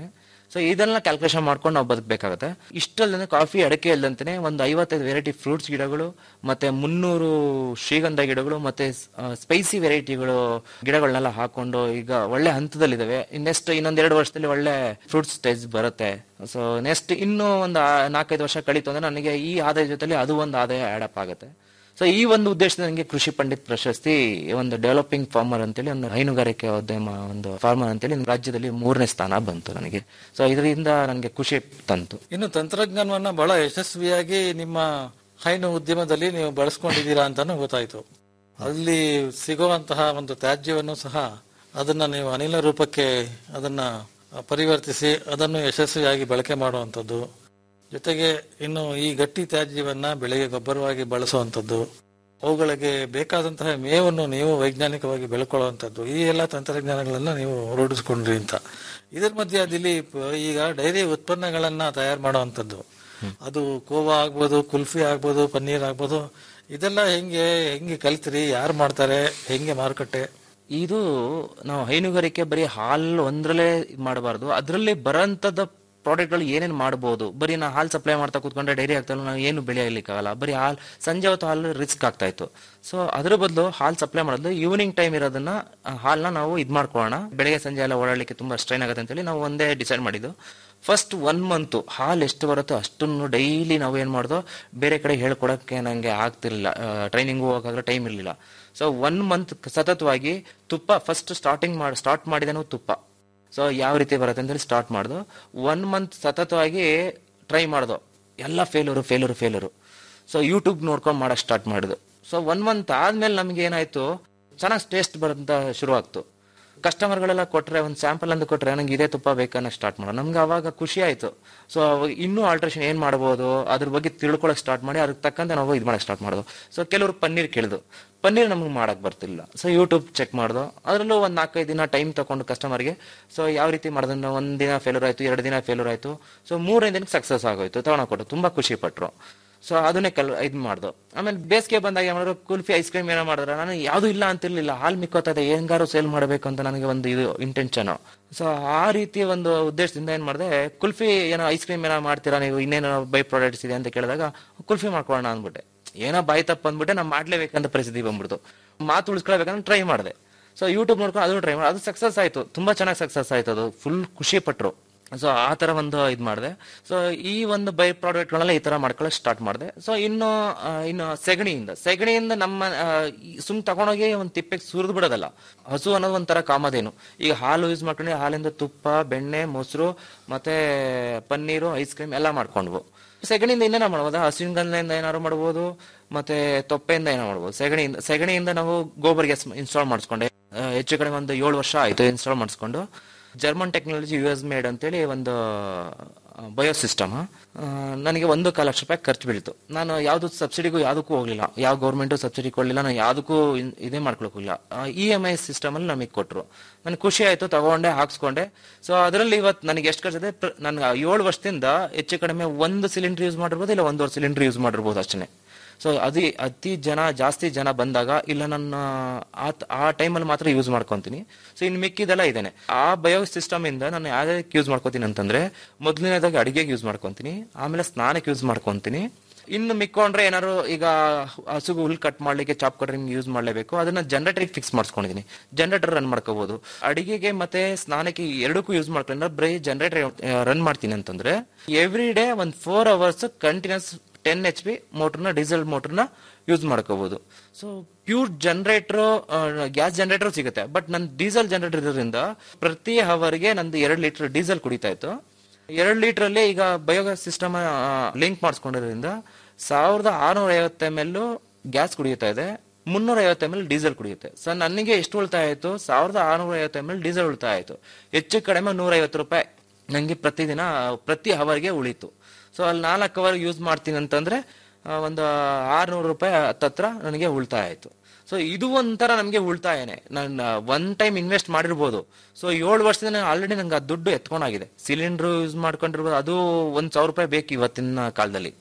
ಸೊ ಇದೆಲ್ಲ ಕ್ಯಾಲ್ಕುಲೇಷನ್ ಮಾಡ್ಕೊಂಡು ನಾವು ಬದುಕಬೇಕಾಗುತ್ತೆ ಇಷ್ಟಲ್ಲದೆ ಕಾಫಿ ಅಡಕೆ ಅಲ್ಲಂತಾನೆ ಒಂದು ಐವತ್ತೈದು ವೆರೈಟಿ ಫ್ರೂಟ್ಸ್ ಗಿಡಗಳು ಮತ್ತೆ ಮುನ್ನೂರು ಶ್ರೀಗಂಧ ಗಿಡಗಳು ಮತ್ತೆ ಸ್ಪೈಸಿ ವೆರೈಟಿಗಳು ಗಿಡಗಳನ್ನೆಲ್ಲ ಹಾಕೊಂಡು ಈಗ ಒಳ್ಳೆ ಹಂತದಲ್ಲಿದ್ದಾವೆ ನೆಕ್ಸ್ಟ್ ಇನ್ನೊಂದೆರಡು ವರ್ಷದಲ್ಲಿ ಒಳ್ಳೆ ಫ್ರೂಟ್ಸ್ ಸ್ಟೇಜ್ ಬರುತ್ತೆ ಸೊ ನೆಕ್ಸ್ಟ್ ಇನ್ನೂ ಒಂದು ಆ- ನಾಲ್ಕೈದು ವರ್ಷ ಕಳೀತು ಅಂದ್ರೆ ನನಗೆ ಈ ಆದಾಯ ಜೊತೆಲಿ ಅದು ಒಂದು ಆದಾಯ ಆಡಪ್ ಆಗುತ್ತೆ ಸೊ ಈ ಒಂದು ಉದ್ದೇಶದಿಂದ ನನಗೆ ಕೃಷಿ ಪಂಡಿತ್ ಪ್ರಶಸ್ತಿ ಒಂದು ಡೆವಲಪಿಂಗ್ ಫಾರ್ಮರ್ ಅಂತೇಳಿ ಒಂದು ಹೈನುಗಾರಿಕೆ ಉದ್ಯಮ ಒಂದು ಫಾರ್ಮರ್ ಅಂತೇಳಿ ರಾಜ್ಯದಲ್ಲಿ ಮೂರನೇ ಸ್ಥಾನ ಬಂತು ನನಗೆ ಸೊ ಇದರಿಂದ ನನಗೆ ಖುಷಿ ತಂತು ಇನ್ನು ತಂತ್ರಜ್ಞಾನವನ್ನ ಬಹಳ ಯಶಸ್ವಿಯಾಗಿ ನಿಮ್ಮ ಹೈನು ಉದ್ಯಮದಲ್ಲಿ ನೀವು ಬಳಸ್ಕೊಂಡಿದ್ದೀರಾ ಅಂತಾನು ಗೊತ್ತಾಯ್ತು ಅಲ್ಲಿ ಸಿಗುವಂತಹ ಒಂದು ತ್ಯಾಜ್ಯವನ್ನು ಸಹ ಅದನ್ನ ನೀವು ಅನಿಲ ರೂಪಕ್ಕೆ ಅದನ್ನ ಪರಿವರ್ತಿಸಿ ಅದನ್ನು ಯಶಸ್ವಿಯಾಗಿ ಬಳಕೆ ಮಾಡುವಂಥದ್ದು ಜೊತೆಗೆ ಇನ್ನು ಈ ಗಟ್ಟಿ ತ್ಯಾಜ್ಯವನ್ನ ಬೆಳೆಗೆ ಗೊಬ್ಬರವಾಗಿ ಬಳಸುವಂಥದ್ದು ಅವುಗಳಿಗೆ ಬೇಕಾದಂತಹ ಮೇವನ್ನು ನೀವು ವೈಜ್ಞಾನಿಕವಾಗಿ ಬೆಳ್ಕೊಳ್ಳುವಂಥದ್ದು ಈ ಎಲ್ಲ ತಂತ್ರಜ್ಞಾನಗಳನ್ನ ನೀವು ರೂಢಿಸ್ಕೊಂಡ್ರಿ ಅಂತ ಇದರ ಮಧ್ಯೆ ದಿಲೀಪ್ ಈಗ ಡೈರಿ ಉತ್ಪನ್ನಗಳನ್ನ ತಯಾರು ಮಾಡುವಂಥದ್ದು ಅದು ಕೋವಾ ಆಗ್ಬೋದು ಕುಲ್ಫಿ ಆಗ್ಬೋದು ಪನ್ನೀರ್ ಆಗ್ಬೋದು ಇದೆಲ್ಲ ಹೆಂಗೆ ಹೆಂಗೆ ಕಲ್ತ್ರಿ ಯಾರು ಮಾಡ್ತಾರೆ ಹೆಂಗೆ ಮಾರುಕಟ್ಟೆ ಇದು ನಾವು ಹೈನುಗಾರಿಕೆ ಬರೀ ಹಾಲು ಒಂದ್ರಲ್ಲೇ ಇದ್ ಮಾಡಬಾರ್ದು ಅದರಲ್ಲಿ ಬರೋಂಥದ್ದು ಪ್ರಾಡಕ್ಟ್ಗಳು ಏನೇನು ಮಾಡ್ಬೋದು ಬರೀ ನಾ ಹಾಲು ಸಪ್ಲೈ ಮಾಡ್ತಾ ಕೂತ್ಕೊಂಡ್ರೆ ಡೈರಿ ಆಗ್ತಾಯಿಲ್ಲ ನಾವು ಏನು ಬೆಳೆಯಲಿಕ್ಕಾಗಲ್ಲ ಬರೀ ಹಾಲು ಸಂಜೆ ಹೊತ್ತು ಹಾಲು ರಿಸ್ಕ್ ಆಗ್ತಾ ಇತ್ತು ಸೊ ಅದ್ರ ಬದಲು ಹಾಲು ಸಪ್ಲೈ ಮಾಡೋದು ಈವ್ನಿಂಗ್ ಟೈಮ್ ಇರೋದನ್ನ ಆ ಹಾಲ್ನ ನಾವು ಇದ್ ಮಾಡ್ಕೊಳ್ಳೋಣ ಬೆಳಗ್ಗೆ ಸಂಜೆ ಎಲ್ಲ ಓಡಾಡ್ಲಿಕ್ಕೆ ತುಂಬಾ ಸ್ಟ್ರೈನ್ ಆಗುತ್ತೆ ಅಂತೇಳಿ ನಾವು ಒಂದೇ ಡಿಸೈಡ್ ಮಾಡಿದ್ದು ಫಸ್ಟ್ ಒನ್ ಮಂತ್ ಹಾಲು ಎಷ್ಟು ಬರುತ್ತೋ ಅಷ್ಟನ್ನು ಡೈಲಿ ನಾವು ಏನ್ ಮಾಡ್ದೋ ಬೇರೆ ಕಡೆ ಹೇಳ್ಕೊಡಕ್ಕೆ ನಂಗೆ ಆಗ್ತಿರ್ಲಿಲ್ಲ ಟ್ರೈನಿಂಗ್ ಹೋಗೋಕ್ಕಾಗಲ್ಲ ಟೈಮ್ ಇರಲಿಲ್ಲ ಸೊ ಒನ್ ಮಂತ್ ಸತತವಾಗಿ ತುಪ್ಪ ಫಸ್ಟ್ ಸ್ಟಾರ್ಟಿಂಗ್ ಮಾಡಿ ಸ್ಟಾರ್ಟ್ ಮಾಡಿದನು ತುಪ್ಪ ಸೊ ಯಾವ ರೀತಿ ಬರುತ್ತೆ ಅಂತೇಳಿ ಸ್ಟಾರ್ಟ್ ಮಾಡ್ದು ಒನ್ ಮಂತ್ ಸತತವಾಗಿ ಟ್ರೈ ಮಾಡ್ದು ಎಲ್ಲ failure failure failure so YouTube ನೋಡ್ಕೊಂಡು ಮಾಡಕ್ ಸ್ಟಾರ್ಟ್ ಮಾಡಿದ್ದು ಸೊ ಒನ್ ಮಂತ್ ಆದ್ಮೇಲೆ ನಮ್ಗೆ ಏನಾಯ್ತು ಚೆನ್ನಾಗಿ ಟೇಸ್ಟ್ ಬರಂತ ಶುರು ಆಗ್ತು ಕಸ್ಟಮರ್ಗಳೆಲ್ಲ ಕೊಟ್ರೆ ಒಂದು ಸ್ಯಾಂಪಲ್ ಅಂತ ಕೊಟ್ರೆ ನಂಗೆ ಇದೇ ತುಪ್ಪ ಬೇಕನ್ನ ಸ್ಟಾರ್ಟ್ ಮಾಡೋ ನಮ್ಗೆ ಅವಾಗ ಖುಷಿ ಆಯ್ತು ಸೊ ಅವಾಗ ಇನ್ನೂ ಆಲ್ಟ್ರೇಷನ್ ಏನ್ ಮಾಡ್ಬೋದು ಅದ್ರ ಬಗ್ಗೆ ತಿಳ್ಕೊಳಕ್ ಸ್ಟಾರ್ಟ್ ಮಾಡಿ ಅದಕ್ಕೆ ತಕ್ಕಂತೆ ನಾವು ಇದು ಮಾಡಕ್ ಸ್ಟಾರ್ಟ್ ಮಾಡೋದು ಸೊ ಕೆಲವರು ಪನ್ನೀರ್ ಕೇಳಿದ್ರು ಪನ್ನೀರ್ ನಮ್ಗೆ ಮಾಡಕ್ ಬರ್ತಿಲ್ಲ ಸೊ ಯೂಟ್ಯೂಬ್ ಚೆಕ್ ಮಾಡ್ದು ಅದರಲ್ಲೂ ಒಂದ್ ನಾಲ್ಕೈದು ದಿನ ಟೈಮ್ ತಗೊಂಡು ಕಸ್ಟಮರ್ಗೆ ಸೊ ಯಾವ ರೀತಿ ಮಾಡೋದನ್ನ ಒಂದ್ ದಿನ ಫೇಲ್ಯೂರ್ ಆಯ್ತು ಎರಡು ದಿನ ಫೇಲ್ಯೂರ್ ಆಯ್ತು ಸೊ ಮೂರನೇ ದಿನಕ್ಕೆ ಸಕ್ಸಸ್ ಆಗೋಯ್ತು ತಗೊಂಡೋಗ್ಕೊಟ್ಟು ತುಂಬಾ ಖುಷಿ ಪಟ್ರು ಸೊ ಅದನ್ನೇ ಕಲ್ ಇದ್ ಮಾಡ್ದು ಆಮೇಲೆ ಬೇಸಿಗೆ ಬಂದಾಗ ಏನ್ ಮಾಡಿದ್ರು ಕುಲ್ಫಿ ಐಸ್ ಕ್ರೀಮ್ ಏನೋ ಮಾಡಿದ್ರೆ ನಾನು ಯಾವ್ದು ಇಲ್ಲ ಅಂತಿರ್ಲಿಲ್ಲ ಹಾಲ್ ಮಿಕ್ಕೋತದೆ ಹೆಂಗಾರು ಸೇಲ್ ಮಾಡಬೇಕು ಅಂತ ನನಗೆ ಒಂದು ಇದು ಇಂಟೆನ್ಷನ್ ಸೊ ಆ ರೀತಿಯ ಒಂದು ಉದ್ದೇಶದಿಂದ ಏನ್ ಮಾಡಿದೆ ಕುಲ್ಫಿ ಏನೋ ಐಸ್ ಕ್ರೀಮ್ ಏನೋ ಮಾಡ್ತೀರಾ ನೀವು ಇನ್ನೇನೋ ಬೈ ಪ್ರಾಡಕ್ಟ್ಸ್ ಇದೆ ಅಂತ ಕೇಳಿದಾಗ ಕುಲ್ಫಿ ಮಾಡ್ಕೊಳ್ಳೋಣ ಅಂದ್ಬಿಟ್ಟೆ ಏನೋ ಬಾಯಿ ತಪ್ಪ ಅಂದ್ಬಿಟ್ಟೆ ನಾವು ಮಾಡ್ಲೇಬೇಕಂತ ಪರಿಸ್ಥಿತಿ ಬಂದ್ಬಿಡ್ತು ಮಾತು ಉಳಿಸ್ಕೊಳ್ಬೇಕಂತ ಟ್ರೈ ಮಾಡಿದೆ ಸೊ ಯೂಟ್ಯೂಬ್ ನೋಡ್ಕೊಂಡು ಅದನ್ನು ಟ್ರೈ ಮಾಡಿ ಅದು ಸಕ್ಸಸ್ ಆಯ್ತು ತುಂಬಾ ಚೆನ್ನಾಗಿ ಸಕ್ಸಸ್ ಆಯ್ತು ಅದು ಫುಲ್ ಖುಷಿ ಪಟ್ರು ಸೊ ಆ ತರ ಒಂದು ಇದ್ ಮಾಡಿದೆ ಸೊ ಈ ಒಂದು ಬೈ ಪ್ರಾಡಕ್ಟ್ಗಳೆಲ್ಲ ಈ ತರ ಮಾಡ್ಕೊಳ್ಳೋಕೆ ಸ್ಟಾರ್ಟ್ ಮಾಡಿದೆ ಸೊ ಇನ್ನು ಆ, ಇನ್ನು ಸೆಗಣಿಯಿಂದ ಸೆಗಣಿಯಿಂದ ನಮ್ಮ ಆ, ಈ ಸುಮ್ ತಗೊಂಡೋಗಿ ಒಂದು ತಿಪ್ಪೆಗೆ ಸುರಿದು ಬಿಡೋದಲ್ಲ ಹಸು ಅನ್ನೋದು ಒಂಥರ ಕಾಮಧೇನು ಈಗ ಹಾಲು ಯೂಸ್ ಮಾಡ್ಕೊಂಡು ಹಾಲಿಂದ ತುಪ್ಪ ಬೆಣ್ಣೆ ಮೊಸರು ಮತ್ತೆ ಪನ್ನೀರು ಐಸ್ ಕ್ರೀಮ್ ಎಲ್ಲ ಮಾಡ್ಕೊಂಡ್ವು ಸೆಗಣಿಯಿಂದ ಇನ್ನೇನ ಮಾಡ್ಬೋದು ಹಸುವಿನ ಗಂಧದಿಂದ ಏನಾದ್ರು ಮಾಡ್ಬೋದು ಮತ್ತೆ ತೊಪ್ಪೆಯಿಂದ ಏನೋ ಮಾಡ್ಬೋದು ಸೆಗಣಿಯಿಂದ ಸೆಗಣಿಯಿಂದ ನಾವು ಗೋಬರ್ ಗ್ಯಾಸ್ ಇನ್ಸ್ಟಾಲ್ ಮಾಡಿಸ್ಕೊಂಡೆ ಆ, ಹೆಚ್ಚು ಕಡಿಮೆ ಒಂದು ಏಳು ವರ್ಷ ಆಯ್ತು ಇನ್ಸ್ಟಾಲ್ ಮಾಡಿಸ್ಕೊಂಡು German technology U S made ಅಂತೇಳಿ ಒಂದು ಬಯೋ ಸಿಸ್ಟಮ್ ನನಗೆ ಒಂದು ಕಾಲು ಲಕ್ಷ ರೂಪಾಯಿ ಖರ್ಚು ಬೀಳ್ತು ನಾನು ಯಾವ್ದು ಸಬ್ಸಿಡಿಗೂ ಯಾವ್ದಕ್ಕೂ ಹೋಗ್ಲಿಲ್ಲ ಯಾವ ಗೌರ್ಮೆಂಟು ಸಬ್ಸಿಡಿ ಕೊಡ್ಲಿಲ್ಲ ನಾನು ಯಾವ್ದಕ್ಕೂ ಇನ್- ಇದೇ ಮಾಡ್ಕೊಳಕ್ ಹೋಗಿಲ್ಲ ಇ ಎಮ್ ಐ ಸಿಸ್ಟಮ್ ಅಲ್ಲಿ ನಮಗೆ ಕೊಟ್ರು ನನಗೆ ಖುಷಿ ಆಯ್ತು ತಗೊಂಡೆ ಹಾಕ್ಸ್ಕೊಂಡೆ ಸೊ ಅದರಲ್ಲಿ ಇವತ್ತು ನನಗೆ ಎಷ್ಟು ಖರ್ಚಿದೆ ನನ್ಗೆ ಏಳು ವರ್ಷದಿಂದ ಹೆಚ್ಚು ಕಡಿಮೆ ಒಂದು ಸಿಲಿಂಡರ್ ಯೂಸ್ ಮಾಡಿರ್ಬೋದು ಇಲ್ಲ ಒಂದೂವರೆ ಸಿಲಿಂಡರ್ ಯೂಸ್ ಮಾಡಿರ್ಬೋದು ಅಷ್ಟೇ ಸೊ ಅದಿ ಅತಿ ಜನ ಜಾಸ್ತಿ ಜನ ಬಂದಾಗ ಇಲ್ಲ ನನ್ನ ಆ- ಆ ಟೈಮಲ್ಲಿ ಮಾತ್ರ ಯೂಸ್ ಮಾಡ್ಕೊಂತೀನಿ ಸೊ ಇನ್ನು ಮಿಕ್ಕಿದೆಲ್ಲ ಇದೇನೆ ಆ ಬಯೋ ಸಿಸ್ಟಮ್ ಇಂದ ನಾನು ಯಾವ್ದಕ್ಕೆ ಯೂಸ್ ಮಾಡ್ಕೋತೀನಿ ಅಂತಂದ್ರೆ ಮೊದಲನೇದಾಗಿ ಅಡಿಗೆಗೆ ಯೂಸ್ ಮಾಡ್ಕೊಂತೀನಿ ಆಮೇಲೆ ಸ್ನಾನಕ್ಕೆ ಯೂಸ್ ಮಾಡ್ಕೊಂತೀನಿ ಇನ್ನು ಮಿಕ್ಕೊಂಡ್ರೆ ಏನಾದ್ರು ಈಗ ಹಸುಗು ಹುಲ್ ಕಟ್ ಮಾಡ್ಲಿಕ್ಕೆ ಚಾಪ್ ಕಟ್ರಿಂಗ್ ಯೂಸ್ ಮಾಡ್ಲೇಬೇಕು ಅದನ್ನ ಜನರೇಟರ್ ಫಿಕ್ಸ್ ಮಾಡ್ಸ್ಕೊಂಡಿದೀನಿ ಜನರೇಟರ್ ರನ್ ಮಾಡ್ಕೋಬಹುದು ಅಡಿಗೆಗೆ ಮತ್ತೆ ಸ್ನಾನಕ್ಕೆ ಎರಡಕ್ಕೂ ಯೂಸ್ ಮಾಡ್ಕೊಂಡ್ರೆ ಬರೀ ಜನರೇಟರ್ ರನ್ ಮಾಡ್ತೀನಿ ಅಂತಂದ್ರೆ ಎವ್ರಿ ಡೇ ಒಂದ್ four hours continuous ten H P ಮೋಟರ್ನ ಡೀಸೆಲ್ ಮೋಟರ್ನ ಯೂಸ್ ಮಾಡ್ಕೋಬಹುದು so pure generator gas generator ಸಿಗುತ್ತೆ ಬಟ್ ನನ್ ಡೀಸೆಲ್ ಜನರೇಟರ್ ಇರೋದ್ರಿಂದ ಪ್ರತಿ ಅವರ್ಗೆ ನಂದು ಎರಡು ಲೀಟರ್ ಡೀಸೆಲ್ ಕುಡಿತಾ ಇತ್ತು ಎರಡು ಲೀಟರ್ ಅಲ್ಲಿ ಈಗ ಬಯೋಗ್ಯಾಸ್ ಸಿಸ್ಟಮ್ ಲಿಂಕ್ ಮಾಡಿಸ್ಕೊಂಡಿರೋದ್ರಿಂದ ಸಾವಿರದ ಆರ್ನೂರ ಐವತ್ತು ಎಮ್ ಎಲ್ ಗ್ಯಾಸ್ ಕುಡಿಯುತ್ತಾ ಇದೆ ಮುನ್ನೂರ ಐವತ್ತು ಎಮ್ ಎಲ್ ಡೀಸೆಲ್ ಕುಡಿಯುತ್ತೆ ಸೊ ನನಗೆ ಎಷ್ಟು ಉಳಿತಾಯ ಆಯ್ತು ಸಾವಿರದ ಆರ್ನೂರ ಐವತ್ತು ಎಮ್ ಎಲ್ ಡೀಸೆಲ್ ಉಳಿತಾಯ ಆಯ್ತು ಹೆಚ್ಚು ಕಡಿಮೆ ನೂರ ಐವತ್ತು ರೂಪಾಯಿ ನಂಗೆ ಪ್ರತಿದಿನ ಪ್ರತಿ ಅವರ್ಗೆ ಉಳಿತು ಸೊ ಅಲ್ಲಿ ನಾಲ್ಕು ಅವರ್ ಯೂಸ್ ಮಾಡ್ತೀನಿ ಅಂತಂದ್ರೆ ಆ, ಒಂದು ಆರ್ನೂರು ರೂಪಾಯಿ ಹತ್ತತ್ರ ನನಗೆ ಉಳಿತಾಯ ಆಯ್ತು ಸೊ ಇದು ಒಂಥರ ನಮಗೆ ಉಳಿತಾಯನೇ ನಾನು ಒನ್ ಟೈಮ್ ಇನ್ವೆಸ್ಟ್ ಮಾಡಿರ್ಬೋದು ಸೊ ಏಳು ವರ್ಷದಿಂದ ಆಲ್ರೆಡಿ ನಂಗೆ ಆ ದುಡ್ಡು ಎತ್ಕೊಂಡಾಗಿದೆ ಸಿಲಿಂಡರ್ ಯೂಸ್ ಮಾಡ್ಕೊಂಡಿರ್ಬೋದು ಅದು ಒಂದ್ ಸಾವಿರ ರೂಪಾಯಿ ಬೇಕು ಇವತ್ತಿನ ಕಾಲದಲ್ಲಿ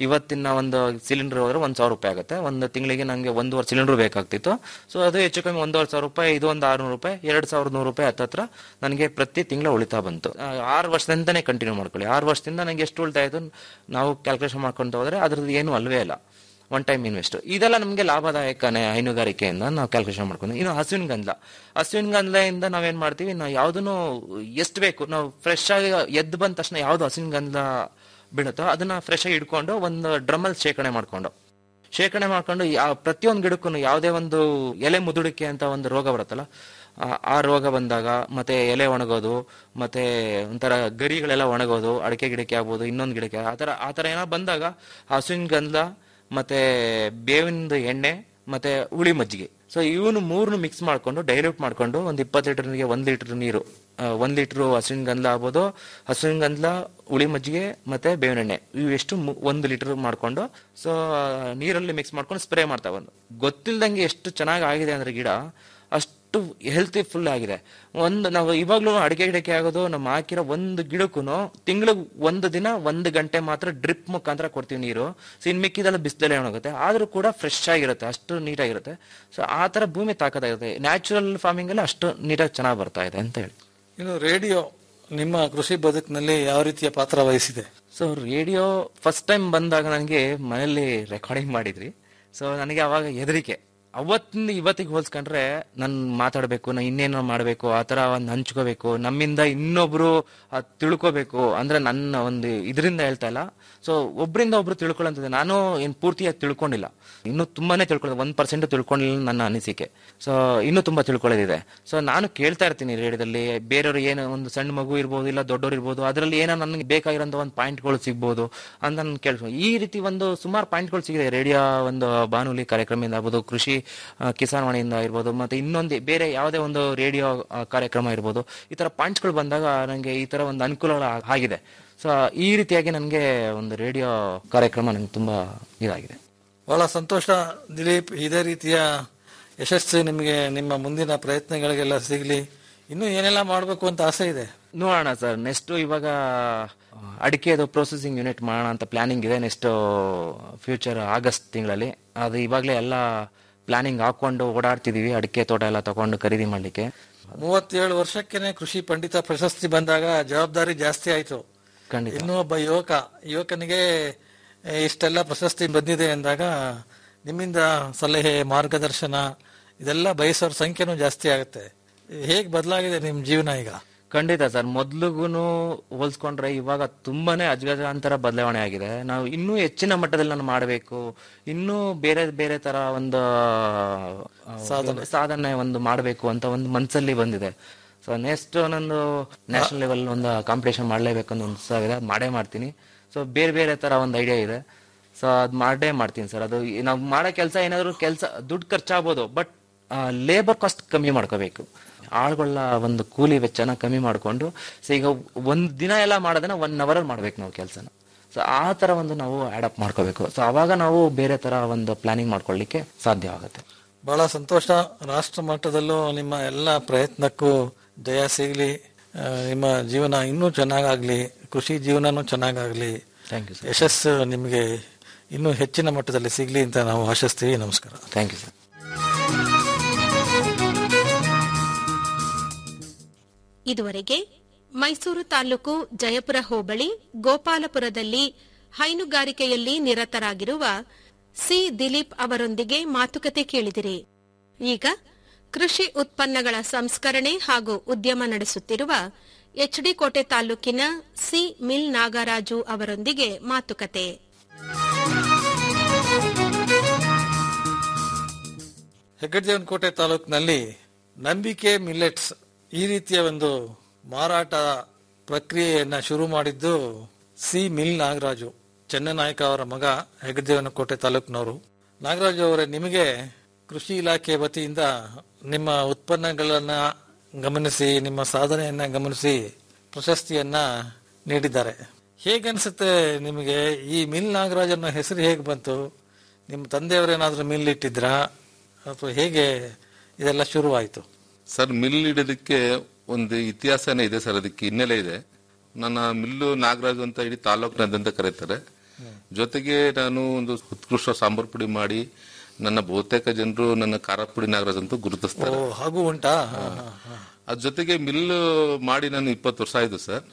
ಇವತ್ತಿನ ಒಂದು ಸಿಲಿಂಡರ್ ಹೋದ್ರೆ ಒಂದ್ ಸಾವಿರ ರೂಪಾಯಿ ಆಗುತ್ತೆ ಒಂದು ತಿಂಗಳಿಗೆ ನಂಗೆ ಒಂದೂವರೆ ಸಿಲಿಂಡರ್ ಬೇಕಾಗ್ತಿತ್ತು ಸೊ ಅದು ಹೆಚ್ಚು ಕಮ್ಮಿ ಒಂದೂವರೆ ಸಾವಿರ ರೂಪಾಯಿ ಇದು ಒಂದು ಆರ್ನೂರು ರೂಪಾಯಿ ಎರಡ್ ಸಾವಿರದ ನೂರು ರೂಪಾಯಿ ಹತ್ತತ್ರ ನನಗೆ ಪ್ರತಿ ತಿಂಗಳ ಉಳಿತಾ ಬಂತು ಆ, ಆರು ವರ್ಷದಿಂದನೇ ಕಂಟಿನ್ಯೂ ಮಾಡ್ಕೊಳ್ಳಿ ಆರು ವರ್ಷದಿಂದ ನನಗೆ ಎಷ್ಟು ಉಳಿತಾ ಇತ್ತು ನಾವು ಕ್ಯಾಲ್ಕುಲೇಷನ್ ಮಾಡ್ಕೊಂಡು ಹೋದ್ರೆ ಅದ್ರದ್ದು ಏನು ಅಲ್ವೇ ಇಲ್ಲ ಒನ್ ಟೈಮ್ ಇನ್ವೆಸ್ಟ್ ಇದೆಲ್ಲ ನಮಗೆ ಲಾಭದಾಯಕನೇ ಹೈನುಗಾರಿಕೆಯಿಂದ ನಾವು ಕ್ಯಾಲ್ಕುಲೇಷನ್ ಮಾಡ್ಕೊಂಡು ಇನ್ನು ಹಸುವಿನ ಗಂಧ ಹಸುವಿನ ಗಂಧದಿಂದ ನಾವೇನ್ ಮಾಡ್ತೀವಿ ನಾವು ಯಾವ್ದನ್ನು ಎಷ್ಟು ಬೇಕು ನಾವು ಫ್ರೆಶ್ ಆಗಿ ಎದ್ದು ಬಂದ ತಕ್ಷಣ ಯಾವ್ದು ಹಸುವಿನ ಗಂಧ ಬೀಳುತ್ತೋ ಅದನ್ನ ಫ್ರೆಶ್ ಆಗಿ ಇಟ್ಕೊಂಡು ಒಂದು ಡ್ರಮ್ಮಲ್ಲಿ ಶೇಖರಣೆ ಮಾಡ್ಕೊಂಡು ಶೇಖರಣೆ ಮಾಡ್ಕೊಂಡು ಯಾವ ಪ್ರತಿಯೊಂದು ಗಿಡಕ್ಕೂ ಯಾವುದೇ ಒಂದು ಎಲೆ ಮುದುಡಿಕೆ ಅಂತ ಒಂದು ರೋಗ ಬರುತ್ತಲ್ಲ ಆ- ಆ ರೋಗ ಬಂದಾಗ ಮತ್ತೆ ಎಲೆ ಒಣಗೋದು ಮತ್ತೆ ಒಂಥರ ಗರಿಗಳೆಲ್ಲ ಒಣಗೋದು ಅಡಿಕೆ ಗಿಡಕ್ಕೆ ಆಗ್ಬೋದು ಇನ್ನೊಂದು ಗಿಡಕ್ಕೆ ಆತರ ಆತರ ಏನೋ ಬಂದಾಗ ಹಸುವಿನ ಗಂಧ ಮತ್ತೆ ಬೇವಿನ ಎಣ್ಣೆ ಮತ್ತೆ ಹುಳಿ ಮಜ್ಜಿಗೆ ಸೊ ಇವನು ಮೂರನ್ನು ಮಿಕ್ಸ್ ಮಾಡ್ಕೊಂಡು ಡೈಲ್ಯೂಟ್ ಮಾಡ್ಕೊಂಡು ಒಂದು ಇಪ್ಪತ್ತು ಲೀಟರ್ ನೀರಿಗೆ ಒಂದ್ ಲೀಟರ್ ನೀರು ಆ, ಒಂದ್ ಲೀಟರ್ ಹಸುವಿನ ಗಂಧ ಆಗ್ಬೋದು ಹಸುವಿನ ಗಂಧ ಹುಳಿ ಮಜ್ಜಿಗೆ ಮತ್ತೆ ಬೇವಿನ ಎಣ್ಣೆ ಇವೆಷ್ಟು ಮು- ಒಂದು ಲೀಟರ್ ಮಾಡ್ಕೊಂಡು ಸೊ ನೀರಲ್ಲಿ ಮಿಕ್ಸ್ ಮಾಡ್ಕೊಂಡು ಸ್ಪ್ರೇ ಮಾಡ್ತಾ ಬಂದು ಗೊತ್ತಿಲ್ದಂಗೆ ಎಷ್ಟು ಚೆನ್ನಾಗಿ ಆಗಿದೆ ಅಂದ್ರೆ ಗಿಡ ಅಷ್ಟು ಹೆಲ್ತಿ ಫುಲ್ ಆಗಿದೆ ಒಂದು ನಾವು ಇವಾಗ್ಲೂ ಅಡಿಕೆ ಗಿಡಕ್ಕೆ ಆಗೋದು ನಮ್ಮ ಹಾಕಿರೋ ಒಂದು ಗಿಡಕ್ಕೂ ತಿಂಗಳಿಗೆ ಒಂದು ದಿನ ಒಂದು ಗಂಟೆ ಮಾತ್ರ ಡ್ರಿಪ್ ಮುಖಾಂತರ ಕೊಡ್ತೀವಿ ನೀರು ಸೊ ಇನ್ ಮಿಕ್ಕಿದೆಲ್ಲ ಬಿಸಿಲಲ್ಲೇ ಒಣಗುತ್ತೆ ಆದ್ರೂ ಕೂಡ ಫ್ರೆಶ್ ಆಗಿರುತ್ತೆ ಅಷ್ಟು ನೀಟಾಗಿರುತ್ತೆ ಸೊ ಆ ತರ ಭೂಮಿ ತಾಕತ್ತಾಗಿರುತ್ತೆ ನ್ಯಾಚುರಲ್ ಫಾರ್ಮಿಂಗ್ ಅಲ್ಲಿ ಅಷ್ಟು ನೀಟಾಗಿ ಚೆನ್ನಾಗಿ ಬರ್ತಾ ಇದೆ ಅಂತ ಹೇಳಿ ಇನ್ನು ರೇಡಿಯೋ ನಿಮ್ಮ ಕೃಷಿ ಬದುಕಿನಲ್ಲಿ ಯಾವ ರೀತಿಯ ಪಾತ್ರ ವಹಿಸಿದೆ ಸೊ ರೇಡಿಯೋ ಫಸ್ಟ್ ಟೈಮ್ ಬಂದಾಗ ನನಗೆ ಮನೆಯಲ್ಲಿ ರೆಕಾರ್ಡಿಂಗ್ ಮಾಡಿದ್ರಿ ಸೊ ನನಗೆ ಅವಾಗ ಹೆದರಿಕೆ ಅವತ್ತಿಂದ ಇವತ್ತಿಗೆ ಹೋಲ್ಸ್ಕೊಂಡ್ರೆ ನಾನು ಮಾತಾಡಬೇಕು ನಾ ಇನ್ನೇನೋ ಮಾಡಬೇಕು ಆ ತರ ಒಂದು ಹಂಚ್ಕೋಬೇಕು ನಮ್ಮಿಂದ ಇನ್ನೊಬ್ರು ಅದ್ ತಿಳ್ಕೋಬೇಕು ಅಂದ್ರೆ ನನ್ನ ಒಂದು ಇದರಿಂದ ಹೇಳ್ತಾ ಇಲ್ಲ ಸೊ ಒಬ್ರಿಂದ ಒಬ್ರು ತಿಳ್ಕೊಳ್ಳೋಂಥದ್ದು ನಾನು ಏನ್ ಪೂರ್ತಿಯಾಗಿ ತಿಳ್ಕೊಂಡಿಲ್ಲ ಇನ್ನು ತುಂಬಾನೇ ತಿಳ್ಕೊಳ್ಳೋದು ಒಂದ್ ಪರ್ಸೆಂಟ್ ತಿಳ್ಕೊಂಡಿಲ್ಲ ನನ್ನ ಅನಿಸಿಕೆ ಸೊ ಇನ್ನೂ ತುಂಬಾ ತಿಳ್ಕೊಳ್ಳೋದಿದೆ ಸೊ ನಾನು ಕೇಳ್ತಾ ಇರ್ತೀನಿ ರೇಡಿಯೋದಲ್ಲಿ ಬೇರೆಯವ್ರು ಏನು ಒಂದು ಸಣ್ಣ ಮಗು ಇರ್ಬೋದು ಇಲ್ಲ ದೊಡ್ಡವ್ರು ಇರ್ಬೋದು ಅದರಲ್ಲಿ ಏನೋ ನನಗೆ ಬೇಕಾಗಿರೋಂಥ ಒಂದು ಪಾಯಿಂಟ್ಗಳು ಸಿಗ್ಬೋದು ಅಂತ ನಾನು ಕೇಳ್ತೀನಿ ಈ ರೀತಿ ಒಂದು ಸುಮಾರು ಪಾಯಿಂಟ್ಗಳು ಸಿಗಿದೆ ರೇಡಿಯೋ ಒಂದು ಬಾನುಲಿ ಕಾರ್ಯಕ್ರಮದಿಂದ ಆಗ್ಬೋದು ಕೃಷಿ ಆ, ಕಿಸಾನ್ ವಾಣಿಯಿಂದ ಇರ್ಬೋದು ಮತ್ತೆ ಇನ್ನೊಂದು ಬೇರೆ ಯಾವುದೇ ಒಂದು ರೇಡಿಯೋ ಕಾರ್ಯಕ್ರಮ ಇರ್ಬೋದು ಈ ತರ ಪಾಯಿಂಟ್ಸ್ಗಳು ಬಂದಾಗ ನನಗೆ ಈ ತರ ಒಂದು ಅನುಕೂಲಗಳು ಆ- ಆಗಿದೆ ಸೊ ಈ ರೀತಿಯಾಗಿ ನನಗೆ ಒಂದು ರೇಡಿಯೋ ಕಾರ್ಯಕ್ರಮ ನನಗೆ ತುಂಬಾ ಇದಾಗಿದೆ ಬಹಳ ಸಂತೋಷ ದಿಲೀಪ್ ಇದೇ ರೀತಿಯ ಯಶಸ್ಸು ನಿಮಗೆ ನಿಮ್ಮ ಮುಂದಿನ ಪ್ರಯತ್ನಗಳಿಗೆಲ್ಲ ಸಿಗಲಿ ಇನ್ನೂ ಏನೆಲ್ಲ ಮಾಡಬೇಕು ಅಂತ ಆಸೆ ಇದೆ ನೋಡೋಣ ಸರ್ ನೆಕ್ಸ್ಟ್ ಇವಾಗ ಅಡಿಕೆದು ಪ್ರೊಸೆಸಿಂಗ್ ಯೂನಿಟ್ ಮಾಡೋಣ ಅಂತ ಪ್ಲಾನಿಂಗ್ ಇದೆ ನೆಕ್ಸ್ಟ್ ಫ್ಯೂಚರ್ ಆಗಸ್ಟ್ ತಿಂಗಳಲ್ಲಿ ಅದು ಇವಾಗಲೇ ಎಲ್ಲ ಪ್ಲಾನಿಂಗ್ ಹಾಕೊಂಡು ಓಡಾಡ್ತಿದೀವಿ ಅಡಿಕೆ ತೋಟ ಎಲ್ಲ ತಗೊಂಡು ಖರೀದಿ ಮಾಡ್ಲಿಕ್ಕೆ ಮೂವತ್ತೇಳು ವರ್ಷಕ್ಕೇನೆ ಕೃಷಿ ಪಂಡಿತ ಪ್ರಶಸ್ತಿ ಬಂದಾಗ ಜವಾಬ್ದಾರಿ ಜಾಸ್ತಿ ಆಯ್ತು ಖಂಡಿತ ಇನ್ನೂ ಒಬ್ಬ ಯುವಕ ಯುವಕನಿಗೆ ಏ, ಇಷ್ಟೆಲ್ಲ ಪ್ರಶಸ್ತಿ ಬಂದಿದೆ ಅಂದಾಗ ನಿಮ್ಮಿಂದ ಸಲಹೆ ಮಾರ್ಗದರ್ಶನ ಇದೆಲ್ಲ ಬಯಸೋರ ಸಂಖ್ಯೆನೂ ಜಾಸ್ತಿ ಆಗುತ್ತೆ ಹೇಗ್ ಬದಲಾಗಿದೆ ನಿಮ್ ಜೀವನ ಈಗ ಖಂಡಿತ ಸರ್ ಮೊದ್ಲಿಗೂನು ಹೋಲ್ಸ್ಕೊಂಡ್ರೆ ಇವಾಗ ತುಂಬಾನೇ ಅಜಗಜಾಂತರ ಬದಲಾವಣೆ ಆಗಿದೆ ನಾವು ಇನ್ನೂ ಹೆಚ್ಚಿನ ಮಟ್ಟದಲ್ಲಿ ನಾನು ಮಾಡಬೇಕು ಇನ್ನೂ ಬೇರೆ ಬೇರೆ ತರ ಒಂದು ಆ, ಸಾಧನೆ ಒಂದು ಮಾಡಬೇಕು ಅಂತ ಒಂದು ಮನ್ಸಲ್ಲಿ ಬಂದಿದೆ ಸೊ ನೆಕ್ಸ್ಟ್ ನಂದು ನ್ಯಾಷನಲ್ ಲೆವೆಲ್ ಒಂದು ಕಾಂಪಿಟೇಷನ್ ಮಾಡಲೇಬೇಕು ಅಂತ ಒಂದು ಉತ್ಸಾಹ ಇದೆ ಅದ್ ಮಾಡೇ ಮಾಡ್ತೀನಿ ಸೊ ಬೇರೆ ಬೇರೆ ತರ ಒಂದು ಐಡಿಯಾ ಇದೆ ಸೊ ಅದ್ ಮಾಡೇ ಮಾಡ್ತೀನಿ ಸರ್ ಅದು ಈ- ನಾವು ಮಾಡೋ ಕೆಲಸ ಏನಾದ್ರು ಕೆಲಸ ದುಡ್ಡು ಖರ್ಚಾಗ್ಬೋದು ಬಟ್ ಲೇಬರ್ ಕಾಸ್ಟ್ ಕಮ್ಮಿ ಮಾಡ್ಕೋಬೇಕು ಆಳುಗಳ ಒಂದು ಕೂಲಿ ವೆಚ್ಚನ ಕಮ್ಮಿ ಮಾಡಿಕೊಂಡು ಸೊ ಈಗ ಒಂದ್ ದಿನ ಎಲ್ಲ ಮಾಡೋದನ್ನ ಒನ್ ಅವರ್ ಮಾಡ್ಬೇಕು ನಾವು ಕೆಲಸನ ಸೊ ಆ ತರ ಒಂದು ನಾವು ಅಡಾಪ್ಟ್ ಮಾಡ್ಕೋಬೇಕು ಸೊ ಅವಾಗ ನಾವು ಬೇರೆ ತರ ಒಂದು ಪ್ಲಾನಿಂಗ್ ಮಾಡ್ಕೊಳ್ಳಿಕ್ಕೆ ಸಾಧ್ಯ ಆಗುತ್ತೆ ಬಹಳ ಸಂತೋಷ ರಾಷ್ಟ್ರ ಮಟ್ಟದಲ್ಲೂ ನಿಮ್ಮ ಎಲ್ಲ ಪ್ರಯತ್ನಕ್ಕೂ ಜಯ ಸಿಗಲಿ ಆ, ನಿಮ್ಮ ಜೀವನ ಇನ್ನೂ ಚೆನ್ನಾಗಾಗ್ಲಿ ಕೃಷಿ ಜೀವನನೂ ಚೆನ್ನಾಗಾಗ್ಲಿ ಥ್ಯಾಂಕ್ ಯು ಸರ್ ಯಶಸ್ಸು ನಿಮಗೆ ಇನ್ನೂ ಹೆಚ್ಚಿನ ಮಟ್ಟದಲ್ಲಿ ಸಿಗ್ಲಿ ಅಂತ ನಾವು ಆಶಿಸ್ತೀವಿ ನಮಸ್ಕಾರ ಥ್ಯಾಂಕ್ ಯು ಸರ್ ಇದುವರೆಗೆ ಮೈಸೂರು ತಾಲೂಕು ಜಯಪುರ ಹೋಬಳಿ ಗೋಪಾಲಪುರದಲ್ಲಿ ಹೈನುಗಾರಿಕೆಯಲ್ಲಿ ನಿರತರಾಗಿರುವ ಸಿ ದಿಲೀಪ್ ಅವರೊಂದಿಗೆ ಮಾತುಕತೆ ಕೇಳಿದಿರಿ ಈಗ ಕೃಷಿ ಉತ್ಪನ್ನಗಳ ಸಂಸ್ಕರಣೆ ಹಾಗೂ ಉದ್ಯಮ ನಡೆಸುತ್ತಿರುವ ಎಚ್ಡಿ ಕೋಟೆ ತಾಲೂಕಿನ ಸಿ ಮಿಲ್ ನಾಗರಾಜು ಅವರೊಂದಿಗೆ ಮಾತುಕತೆ ಹೆಗ್ಗಡದೇವನಕೋಟೆ ತಾಲೂಕಿನಲ್ಲಿ ನಂಬಿಕೆ ಮಿಲೆಟ್ಸ್ ಈ ರೀತಿಯ ಒಂದು ಮಾರಾಟ ಪ್ರಕ್ರಿಯೆಯನ್ನ ಶುರು ಮಾಡಿದ್ದು ಸಿ ಮಿಲ್ ನಾಗರಾಜು ಚೆನ್ನನಾಯಕ ಅವರ ಮಗ ಹೆಗ್ಗಡದೇವನಕೋಟೆ ತಾಲೂಕಿನವರು ನಾಗರಾಜು ಅವರೇ ನಿಮಗೆ ಕೃಷಿ ಇಲಾಖೆ ವತಿಯಿಂದ ನಿಮ್ಮ ಉತ್ಪನ್ನಗಳನ್ನ ಗಮನಿಸಿ ನಿಮ್ಮ ಸಾಧನೆಯನ್ನ ಗಮನಿಸಿ ಪ್ರಶಸ್ತಿಯನ್ನ ನೀಡಿದ್ದಾರೆ ಹೇಗನ್ಸುತ್ತೆ ನಿಮಗೆ ಈ ಮಿಲ್ ನಾಗರಾಜ್ ಅನ್ನೋ ಹೆಸರು ಹೇಗೆ ಬಂತು ನಿಮ್ಮ ತಂದೆಯವರೇನಾದ್ರೂ ಮಿಲ್ ಇಟ್ಟಿದ್ರಾ ಅಥವಾ ಹೇಗೆ ಇದೆಲ್ಲ ಶುರುವಾಯಿತು ಸರ್ ಮಿಲ್ ಇಡೋದಕ್ಕೆ ಒಂದು ಇತಿಹಾಸನೇ ಇದೆ ಸರ್ ಅದಕ್ಕೆ ಹಿನ್ನೆಲೆ ಇದೆ ನನ್ನ ಮಿಲ್ಲು ನಾಗರಾಜು ಅಂತ ಇಡೀ ತಾಲೂಕಿನಾದ್ಯಂತ ಕರೀತಾರೆ ಜೊತೆಗೆ ನಾನು ಒಂದು ಉತ್ಕೃಷ್ಟ ಸಾಂಬಾರ್ ಪುಡಿ ಮಾಡಿ ನನ್ನ ಬಹುತೇಕ ಜನರು ನನ್ನ ಖಾರ ಪುಡಿ ನಾಗರಾಜ್ ಅಂತೂ ಓ ಗುರುತಿಸ್ತಾರೆ ಹಾಗೂ ಉಂಟಾ ಹಾ, ಹಾ, ಹಾ. ಅದ್ರ ಜೊತೆಗೆ ಮಿಲ್ ಮಾಡಿ ನಾನು ಇಪ್ಪತ್ತು ವರ್ಷ ಆಯ್ತು ಸರ್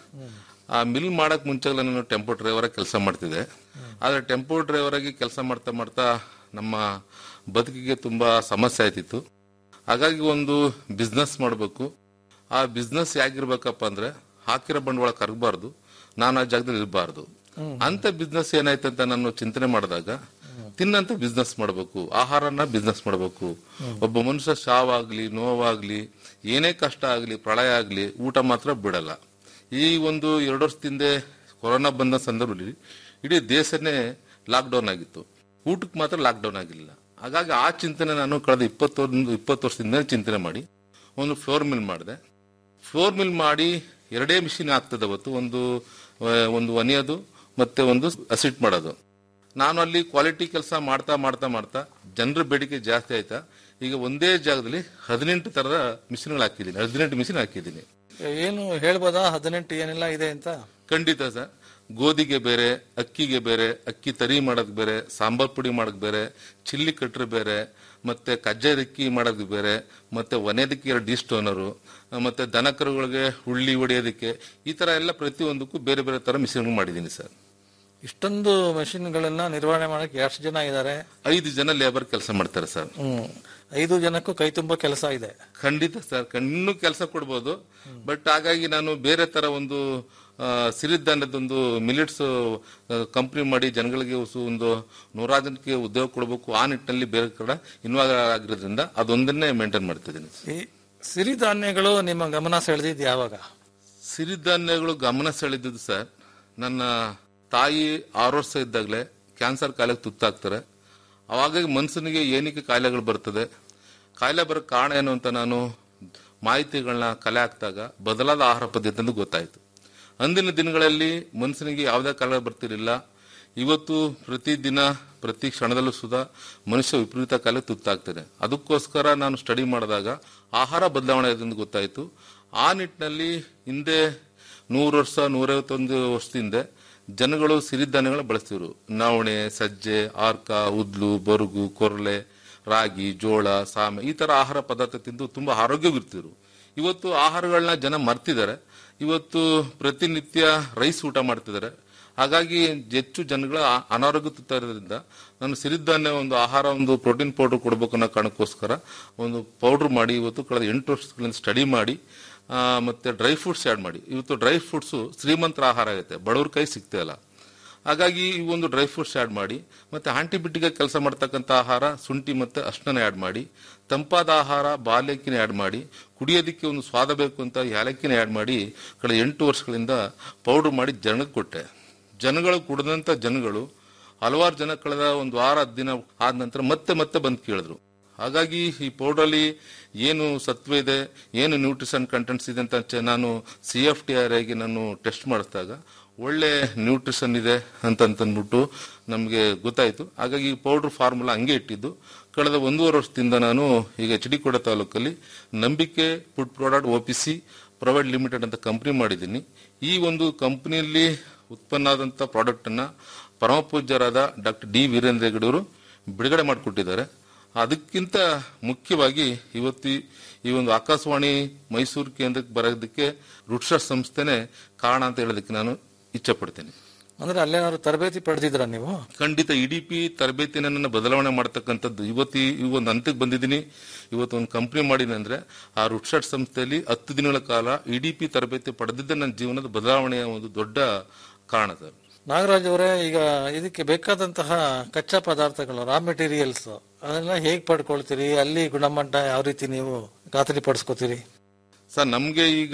ಆ ಮಿಲ್ ಮಾಡಕ್ ಮುಂಚೆ ನಾನು ಟೆಂಪೋ ಡ್ರೈವರ್ ಕೆಲಸ ಮಾಡ್ತಿದ್ದೆ ಆದ್ರೆ ಟೆಂಪೋ ಡ್ರೈವರ್ ಆಗಿ ಕೆಲಸ ಮಾಡ್ತಾ ಮಾಡ್ತಾ ನಮ್ಮ ಬದುಕಿಗೆ ತುಂಬಾ ಸಮಸ್ಯೆ ಆಯ್ತಿತ್ತು ಹಾಗಾಗಿ ಒಂದು ಬಿಸ್ನೆಸ್ ಮಾಡಬೇಕು ಆ ಬಿಸ್ನೆಸ್ ಯಾಗಿರ್ಬೇಕಪ್ಪ ಅಂದ್ರೆ ಹಾಕಿರೋ ಬಂಡವಾಳ ಕರಗಬಾರ್ದು ನಾನು ಆ ಜಾಗದಲ್ಲಿ ಇರಬಾರ್ದು ಅಂತ ಬಿಸ್ನೆಸ್ ಏನಾಯ್ತಂತ ನಾನು ಚಿಂತನೆ ಮಾಡಿದಾಗ ತಿನ್ನಂತ ಬಿಸ್ನೆಸ್ ಮಾಡಬೇಕು ಆಹಾರನ ಬಿಸ್ನೆಸ್ ಮಾಡಬೇಕು ಒಬ್ಬ ಮನುಷ್ಯ ಸಾವಾಗ್ಲಿ ನೋವಾಗ್ಲಿ ಏನೇ ಕಷ್ಟ ಆಗ್ಲಿ ಪ್ರಳಯ ಆಗ್ಲಿ ಊಟ ಮಾತ್ರ ಬಿಡಲ್ಲ ಈ ಒಂದು ಎರಡು ವರ್ಷದಿಂದ ಕೊರೋನಾ ಬಂದ ಸಂದರ್ಭದಲ್ಲಿ ಇಡೀ ದೇಶನೇ ಲಾಕ್ಡೌನ್ ಆಗಿತ್ತು ಊಟಕ್ಕೆ ಮಾತ್ರ ಲಾಕ್ಡೌನ್ ಆಗಿಲ್ಲ ಹಾಗಾಗಿ ಆ ಚಿಂತನೆ ನಾನು ಕಳೆದ ಇಪ್ಪತ್ತೊಂದು ಇಪ್ಪತ್ತು ವರ್ಷದಿಂದ ಚಿಂತನೆ ಮಾಡಿ ಒಂದು ಫ್ಲೋರ್ ಮಿಲ್ ಮಾಡಿದೆ ಫ್ಲೋರ್ ಮಿಲ್ ಮಾಡಿ ಎರಡೇ ಮಿಷಿನ್ ಆಗ್ತದೆ ಅವತ್ತು ಒಂದು ಆ, ಒಂದು ಒನೆಯೋದು ಮತ್ತೆ ಒಂದು ಅಸಿಟ್ ಮಾಡೋದು ನಾನು ಅಲ್ಲಿ ಕ್ವಾಲಿಟಿ ಕೆಲಸ ಮಾಡ್ತಾ ಮಾಡ್ತಾ ಮಾಡ್ತಾ ಜನರ ಬೇಡಿಕೆ ಜಾಸ್ತಿ ಆಯ್ತಾ ಈಗ ಒಂದೇ ಜಾಗದಲ್ಲಿ ಹದಿನೆಂಟು ತರದ ಮಿಷಿನ್ಗಳು ಹಾಕಿದ್ದೀನಿ ಹದಿನೆಂಟು ಮಿಷಿನ್ ಹಾಕಿದ್ದೀನಿ ಏನು ಹೇಳ್ಬೋದಾ ಹದಿನೆಂಟು ಏನೆಲ್ಲ ಇದೆ ಅಂತ ಖಂಡಿತ ಸರ್ ಗೋಧಿಗೆ ಬೇರೆ ಅಕ್ಕಿಗೆ ಬೇರೆ ಅಕ್ಕಿ ತರಿ ಮಾಡೋದು ಬೇರೆ ಸಾಂಬಾರ್ ಪುಡಿ ಮಾಡೋದು ಬೇರೆ ಚಿಲ್ಲಿ ಕಟ್ರೆ ಬೇರೆ ಮತ್ತೆ ಕಜ್ಜಾಯದಕ್ಕಿ ಮಾಡೋದು ಬೇರೆ ಮತ್ತೆ ಒನೆದಕ್ಕೆ ಎರಡು ಡಿ ಸ್ಟೋನರು ಮತ್ತೆ ದನ ಕರುಗಳಿಗೆ ಹುಳ್ಳಿ ಹೊಡೆಯೋದಕ್ಕೆ ಈ ತರ ಎಲ್ಲ ಪ್ರತಿಯೊಂದಕ್ಕೂ ಬೇರೆ ಬೇರೆ ತರ ಮಿಷಿನ್ ಮಾಡಿದ್ದೀನಿ ಸರ್ ಇಷ್ಟೊಂದು ಮೆಷಿನ್ಗಳನ್ನ ನಿರ್ವಹಣೆ ಮಾಡಕ್ಕೆ ಎಷ್ಟು ಜನ ಇದ್ದಾರೆ ಐದು ಜನ ಲೇಬರ್ ಕೆಲಸ ಮಾಡ್ತಾರೆ ಸರ್ ಹ್ಮ್ ಐದು ಜನಕ್ಕೂ ಕೈ ತುಂಬಾ ಕೆಲಸ ಇದೆ ಖಂಡಿತ ಸರ್ ಇನ್ನೂ ಕೆಲಸ ಕೊಡ್ಬೋದು ಬಟ್ ಹಾಗಾಗಿ ನಾನು ಬೇರೆ ತರ ಒಂದು ಆ, ಸಿರಿಧಾನ್ಯದೊಂದು ಮಿಲಿಟ್ಸ್ ಕಂಪ್ನಿ ಮಾಡಿ ಜನಗಳಿಗೆ ಉಸು- ಒಂದು ನೂರಾರು ಜನಕ್ಕೆ ಉದ್ಯೋಗ ಕೊಡಬೇಕು ಆ ನಿಟ್ಟಿನಲ್ಲಿ ಬೇರೆ ಕಡೆ ಇನ್ವಾಲ್ವ್ ಆಗಿರೋದ್ರಿಂದ ಅದೊಂದನ್ನೇ ಮೇಂಟೈನ್ ಮಾಡ್ತಿದ್ದೀನಿ ಈ ಸಿರಿಧಾನ್ಯಗಳು ನಿಮ್ಮ ಗಮನ ಸೆಳೆದಿದ್ದು ಯಾವಾಗ ಸಿರಿಧಾನ್ಯಗಳು ಗಮನ ಸೆಳೆದಿದ್ದು ಸರ್ ನನ್ನ ತಾಯಿ ಆರು ವರ್ಷ ಇದ್ದಾಗಲೇ ಕ್ಯಾನ್ಸರ್ ಕಾಯಿಲೆಗೆ ತುತ್ತಾಗ್ತಾರೆ ಅವಾಗ ಮನುಷ್ಯನಿಗೆ ಏನಕ್ಕೆ ಕಾಯಿಲೆಗಳು ಬರ್ತದೆ ಕಾಯಿಲೆ ಬರೋ ಕಾರಣ ಏನು ಅಂತ ನಾನು ಮಾಹಿತಿಗಳನ್ನ ಕಲೆ ಹಾಕಿದಾಗ ಬದಲಾದ ಆಹಾರ ಪದ್ಧತಿ ಅಂತ ಗೊತ್ತಾಯ್ತು ಅಂದಿನ ದಿನಗಳಲ್ಲಿ ಮನುಷ್ಯನಿಗೆ ಯಾವುದೇ ಕಾಯಿಲೆ ಬರ್ತಿರಲಿಲ್ಲ ಇವತ್ತು ಪ್ರತಿದಿನ ಪ್ರತಿ ಕ್ಷಣದಲ್ಲೂ ಸುಧಾ ಮನುಷ್ಯ ವಿಪರೀತ ಕಾಯಿಲೆ ತುತ್ತಾಗ್ತಾನೆ ಅದಕ್ಕೋಸ್ಕರ ನಾನು ಸ್ಟಡಿ ಮಾಡಿದಾಗ ಆಹಾರ ಬದಲಾವಣೆ ಇದೆ ಅಂತ ಗೊತ್ತಾಯ್ತು ಆ ನಿಟ್ಟಿನಲ್ಲಿ ಹಿಂದೆ ನೂರು ವರ್ಷ ನೂರೈವತ್ತೊಂದು ವರ್ಷದಿಂದ ಜನಗಳು ಸಿರಿಧಾನ್ಯಗಳ ಬಳಸ್ತಿದ್ರು ನವಣೆ ಸಜ್ಜೆ ಆರ್ಕ ಉದ್ಲು ಬರುಗು ಕೊರ್ಲೆ ರಾಗಿ ಜೋಳ ಸಾಮೆ ಈ ತರ ಆಹಾರ ಪದಾರ್ಥ ತಿಂದು ತುಂಬಾ ಆರೋಗ್ಯವಿರ್ತಿದ್ರು ಇವತ್ತು ಆಹಾರಗಳನ್ನ ಜನ ಮರ್ತಿದ್ದಾರೆ ಇವತ್ತು ಪ್ರತಿನಿತ್ಯ ರೈಸ್ ಊಟ ಮಾಡ್ತಿದ್ದಾರೆ ಹಾಗಾಗಿ ಹೆಚ್ಚು ಜನಗಳ ಆ- ಅನಾರೋಗ್ಯ ತುತ್ತಾರೋದ್ರಿಂದ ನಾನು ಸಿರಿಧಾನ್ಯ ಒಂದು ಆಹಾರ ಒಂದು ಪ್ರೋಟೀನ್ ಪೌಡರ್ ಕೊಡಬೇಕು ಅನ್ನೋ ಕಾರಣಕ್ಕೋಸ್ಕರ ಒಂದು ಪೌಡರ್ ಮಾಡಿ ಇವತ್ತು ಕಳೆದ ಎಂಟು ವರ್ಷಗಳಿಂದ ಸ್ಟಡಿ ಮಾಡಿ ಆ, ಮತ್ತೆ ಡ್ರೈ ಫ್ರೂಟ್ಸ್ ಆ್ಯಡ್ ಮಾಡಿ ಇವತ್ತು ಡ್ರೈ ಫ್ರೂಟ್ಸು ಶ್ರೀಮಂತರ ಆಹಾರ ಆಗುತ್ತೆ ಬಡವ್ರ ಕೈ ಸಿಗ್ತಾ ಇಲ್ಲ ಹಾಗಾಗಿ ಈ ಒಂದು ಡ್ರೈ ಫ್ರೂಟ್ಸ್ ಆ್ಯಡ್ ಮಾಡಿ ಮತ್ತೆ ಆಂಟಿಬಯೋಟಿಕ್ ಕೆಲಸ ಮಾಡ್ತಕ್ಕಂಥ ಆಹಾರ ಶುಂಠಿ ಮತ್ತೆ ಅಷ್ಟನ್ನ ಆ್ಯಡ್ ಮಾಡಿ ತಂಪಾದ ಆಹಾರ ಬಾಲ್ಯಕ್ಕಿನ ಆ್ಯಡ್ ಮಾಡಿ ಕುಡಿಯೋದಕ್ಕೆ ಒಂದು ಸ್ವಾದ ಬೇಕು ಅಂತ ಏಲಕ್ಕಿನ ಆ್ಯಡ್ ಮಾಡಿ ಕಳೆದ ಎಂಟು ವರ್ಷಗಳಿಂದ ಪೌಡರ್ ಮಾಡಿ ಜನಕ್ಕೆ ಕೊಟ್ಟೆ ಜನಗಳು ಕುಡಿದಂಥ ಜನಗಳು ಹಲವಾರು ಜನ ಕಳೆದ ಒಂದು ವಾರ ಹತ್ತು ದಿನ ಆದ ನಂತರ ಮತ್ತೆ ಮತ್ತೆ ಬಂದು ಕೇಳಿದ್ರು ಹಾಗಾಗಿ ಈ ಪೌಡ್ರಲ್ಲಿ ಏನು ಸತ್ವ ಇದೆ ಏನು ನ್ಯೂಟ್ರಿಷನ್ ಕಂಟೆಂಟ್ಸ್ ಇದೆ ಅಂತ ಚೆ- ನಾನು ಸಿ ಎಫ್ ಟಿ ಆರ್ ಆಗಿ ನಾನು ಟೆಸ್ಟ್ ಮಾಡಿಸಿದಾಗ ಒಳ್ಳೆ ನ್ಯೂಟ್ರಿಷನ್ ಇದೆ ಅಂತಂತಂದ್ಬಿಟ್ಟು ನಮಗೆ ಗೊತ್ತಾಯ್ತು ಹಾಗಾಗಿ ಈ ಪೌಡರ್ ಫಾರ್ಮುಲಾ ಹಂಗೆ ಇಟ್ಟಿದ್ದು ಕಳೆದ ಒಂದೂವರೆ ವರ್ಷದಿಂದ ನಾನು ಈಗ ಎಚ್ ಡಿ ಕೋಡ ತಾಲೂಕಲ್ಲಿ ನಂಬಿಕೆ food product O P C private limited ಅಂತ ಕಂಪ್ನಿ ಮಾಡಿದ್ದೀನಿ ಈ ಒಂದು ಕಂಪ್ನಿಯಲ್ಲಿ ಉತ್ಪನ್ನ ಆದಂಥ ಪ್ರಾಡಕ್ಟನ್ನು ಪರಮ ಪೂಜ್ಯರಾದ ಡಾಕ್ಟರ್ ಡಿ ವೀರೇಂದ್ರ ಹೆಗಡೆಯವರು ಬಿಡುಗಡೆ ಮಾಡಿಕೊಟ್ಟಿದ್ದಾರೆ ಅದಕ್ಕಿಂತ ಮುಖ್ಯವಾಗಿ ಇವತ್ತು ಈ- ಈ ಒಂದು ಆಕಾಶವಾಣಿ ಮೈಸೂರು ಕೇಂದ್ರಕ್ಕೆ ಬರೋದಕ್ಕೆ ರುಡ್ಸ ಸಂಸ್ಥೆನೇ ಕಾರಣ ಅಂತ ಹೇಳೋದಕ್ಕೆ ನಾನು ಇಚ್ಛೆ ಪಡ್ತೇನೆ ಅಂದ್ರೆ ಅಲ್ಲೇನಾದ್ರು ತರಬೇತಿ ಪಡೆದಿದ್ರ ನೀವು ಖಂಡಿತ ಇಡಿಪಿ ತರಬೇತಿನ ನನ್ನ ಬದಲಾವಣೆ ಮಾಡ್ತಕ್ಕಂಥದ್ದು ಇವತ್ತು ಈ ಈ ಒಂದು ಹಂತಕ್ಕೆ ಬಂದಿದ್ದೀನಿ ಇವತ್ತು ಒಂದು ಕಂಪ್ನಿ ಮಾಡಿದೆ ಅಂದ್ರೆ ಆ ರುಡ್ಶಾಟ್ ಸಂಸ್ಥೆಯಲ್ಲಿ ಹತ್ತು ದಿನಗಳ ಕಾಲ ಇಡಿಪಿ ತರಬೇತಿ ಪಡೆದಿದ್ದ ನನ್ನ ಜೀವನದ ಬದಲಾವಣೆಯ ಒಂದು ದೊಡ್ಡ ಕಾರಣ ಸರ್ ನಾಗರಾಜ್ ಅವರೇ ಈಗ ಇದಕ್ಕೆ ಬೇಕಾದಂತಹ ಕಚ್ಚಾ ಪದಾರ್ಥಗಳು ರಾ ಮೆಟೀರಿಯಲ್ಸ್ ಅದೆಲ್ಲ ಹೇಗ್ ಪಡ್ಕೊಳ್ತೀರಿ ಅಲ್ಲಿ ಗುಣಮಟ್ಟ ಯಾವ ರೀತಿ ನೀವು ಖಾತರಿ ಪಡಿಸ್ಕೋತೀರಿ ಸರ್ ನಮಗೆ ಈಗ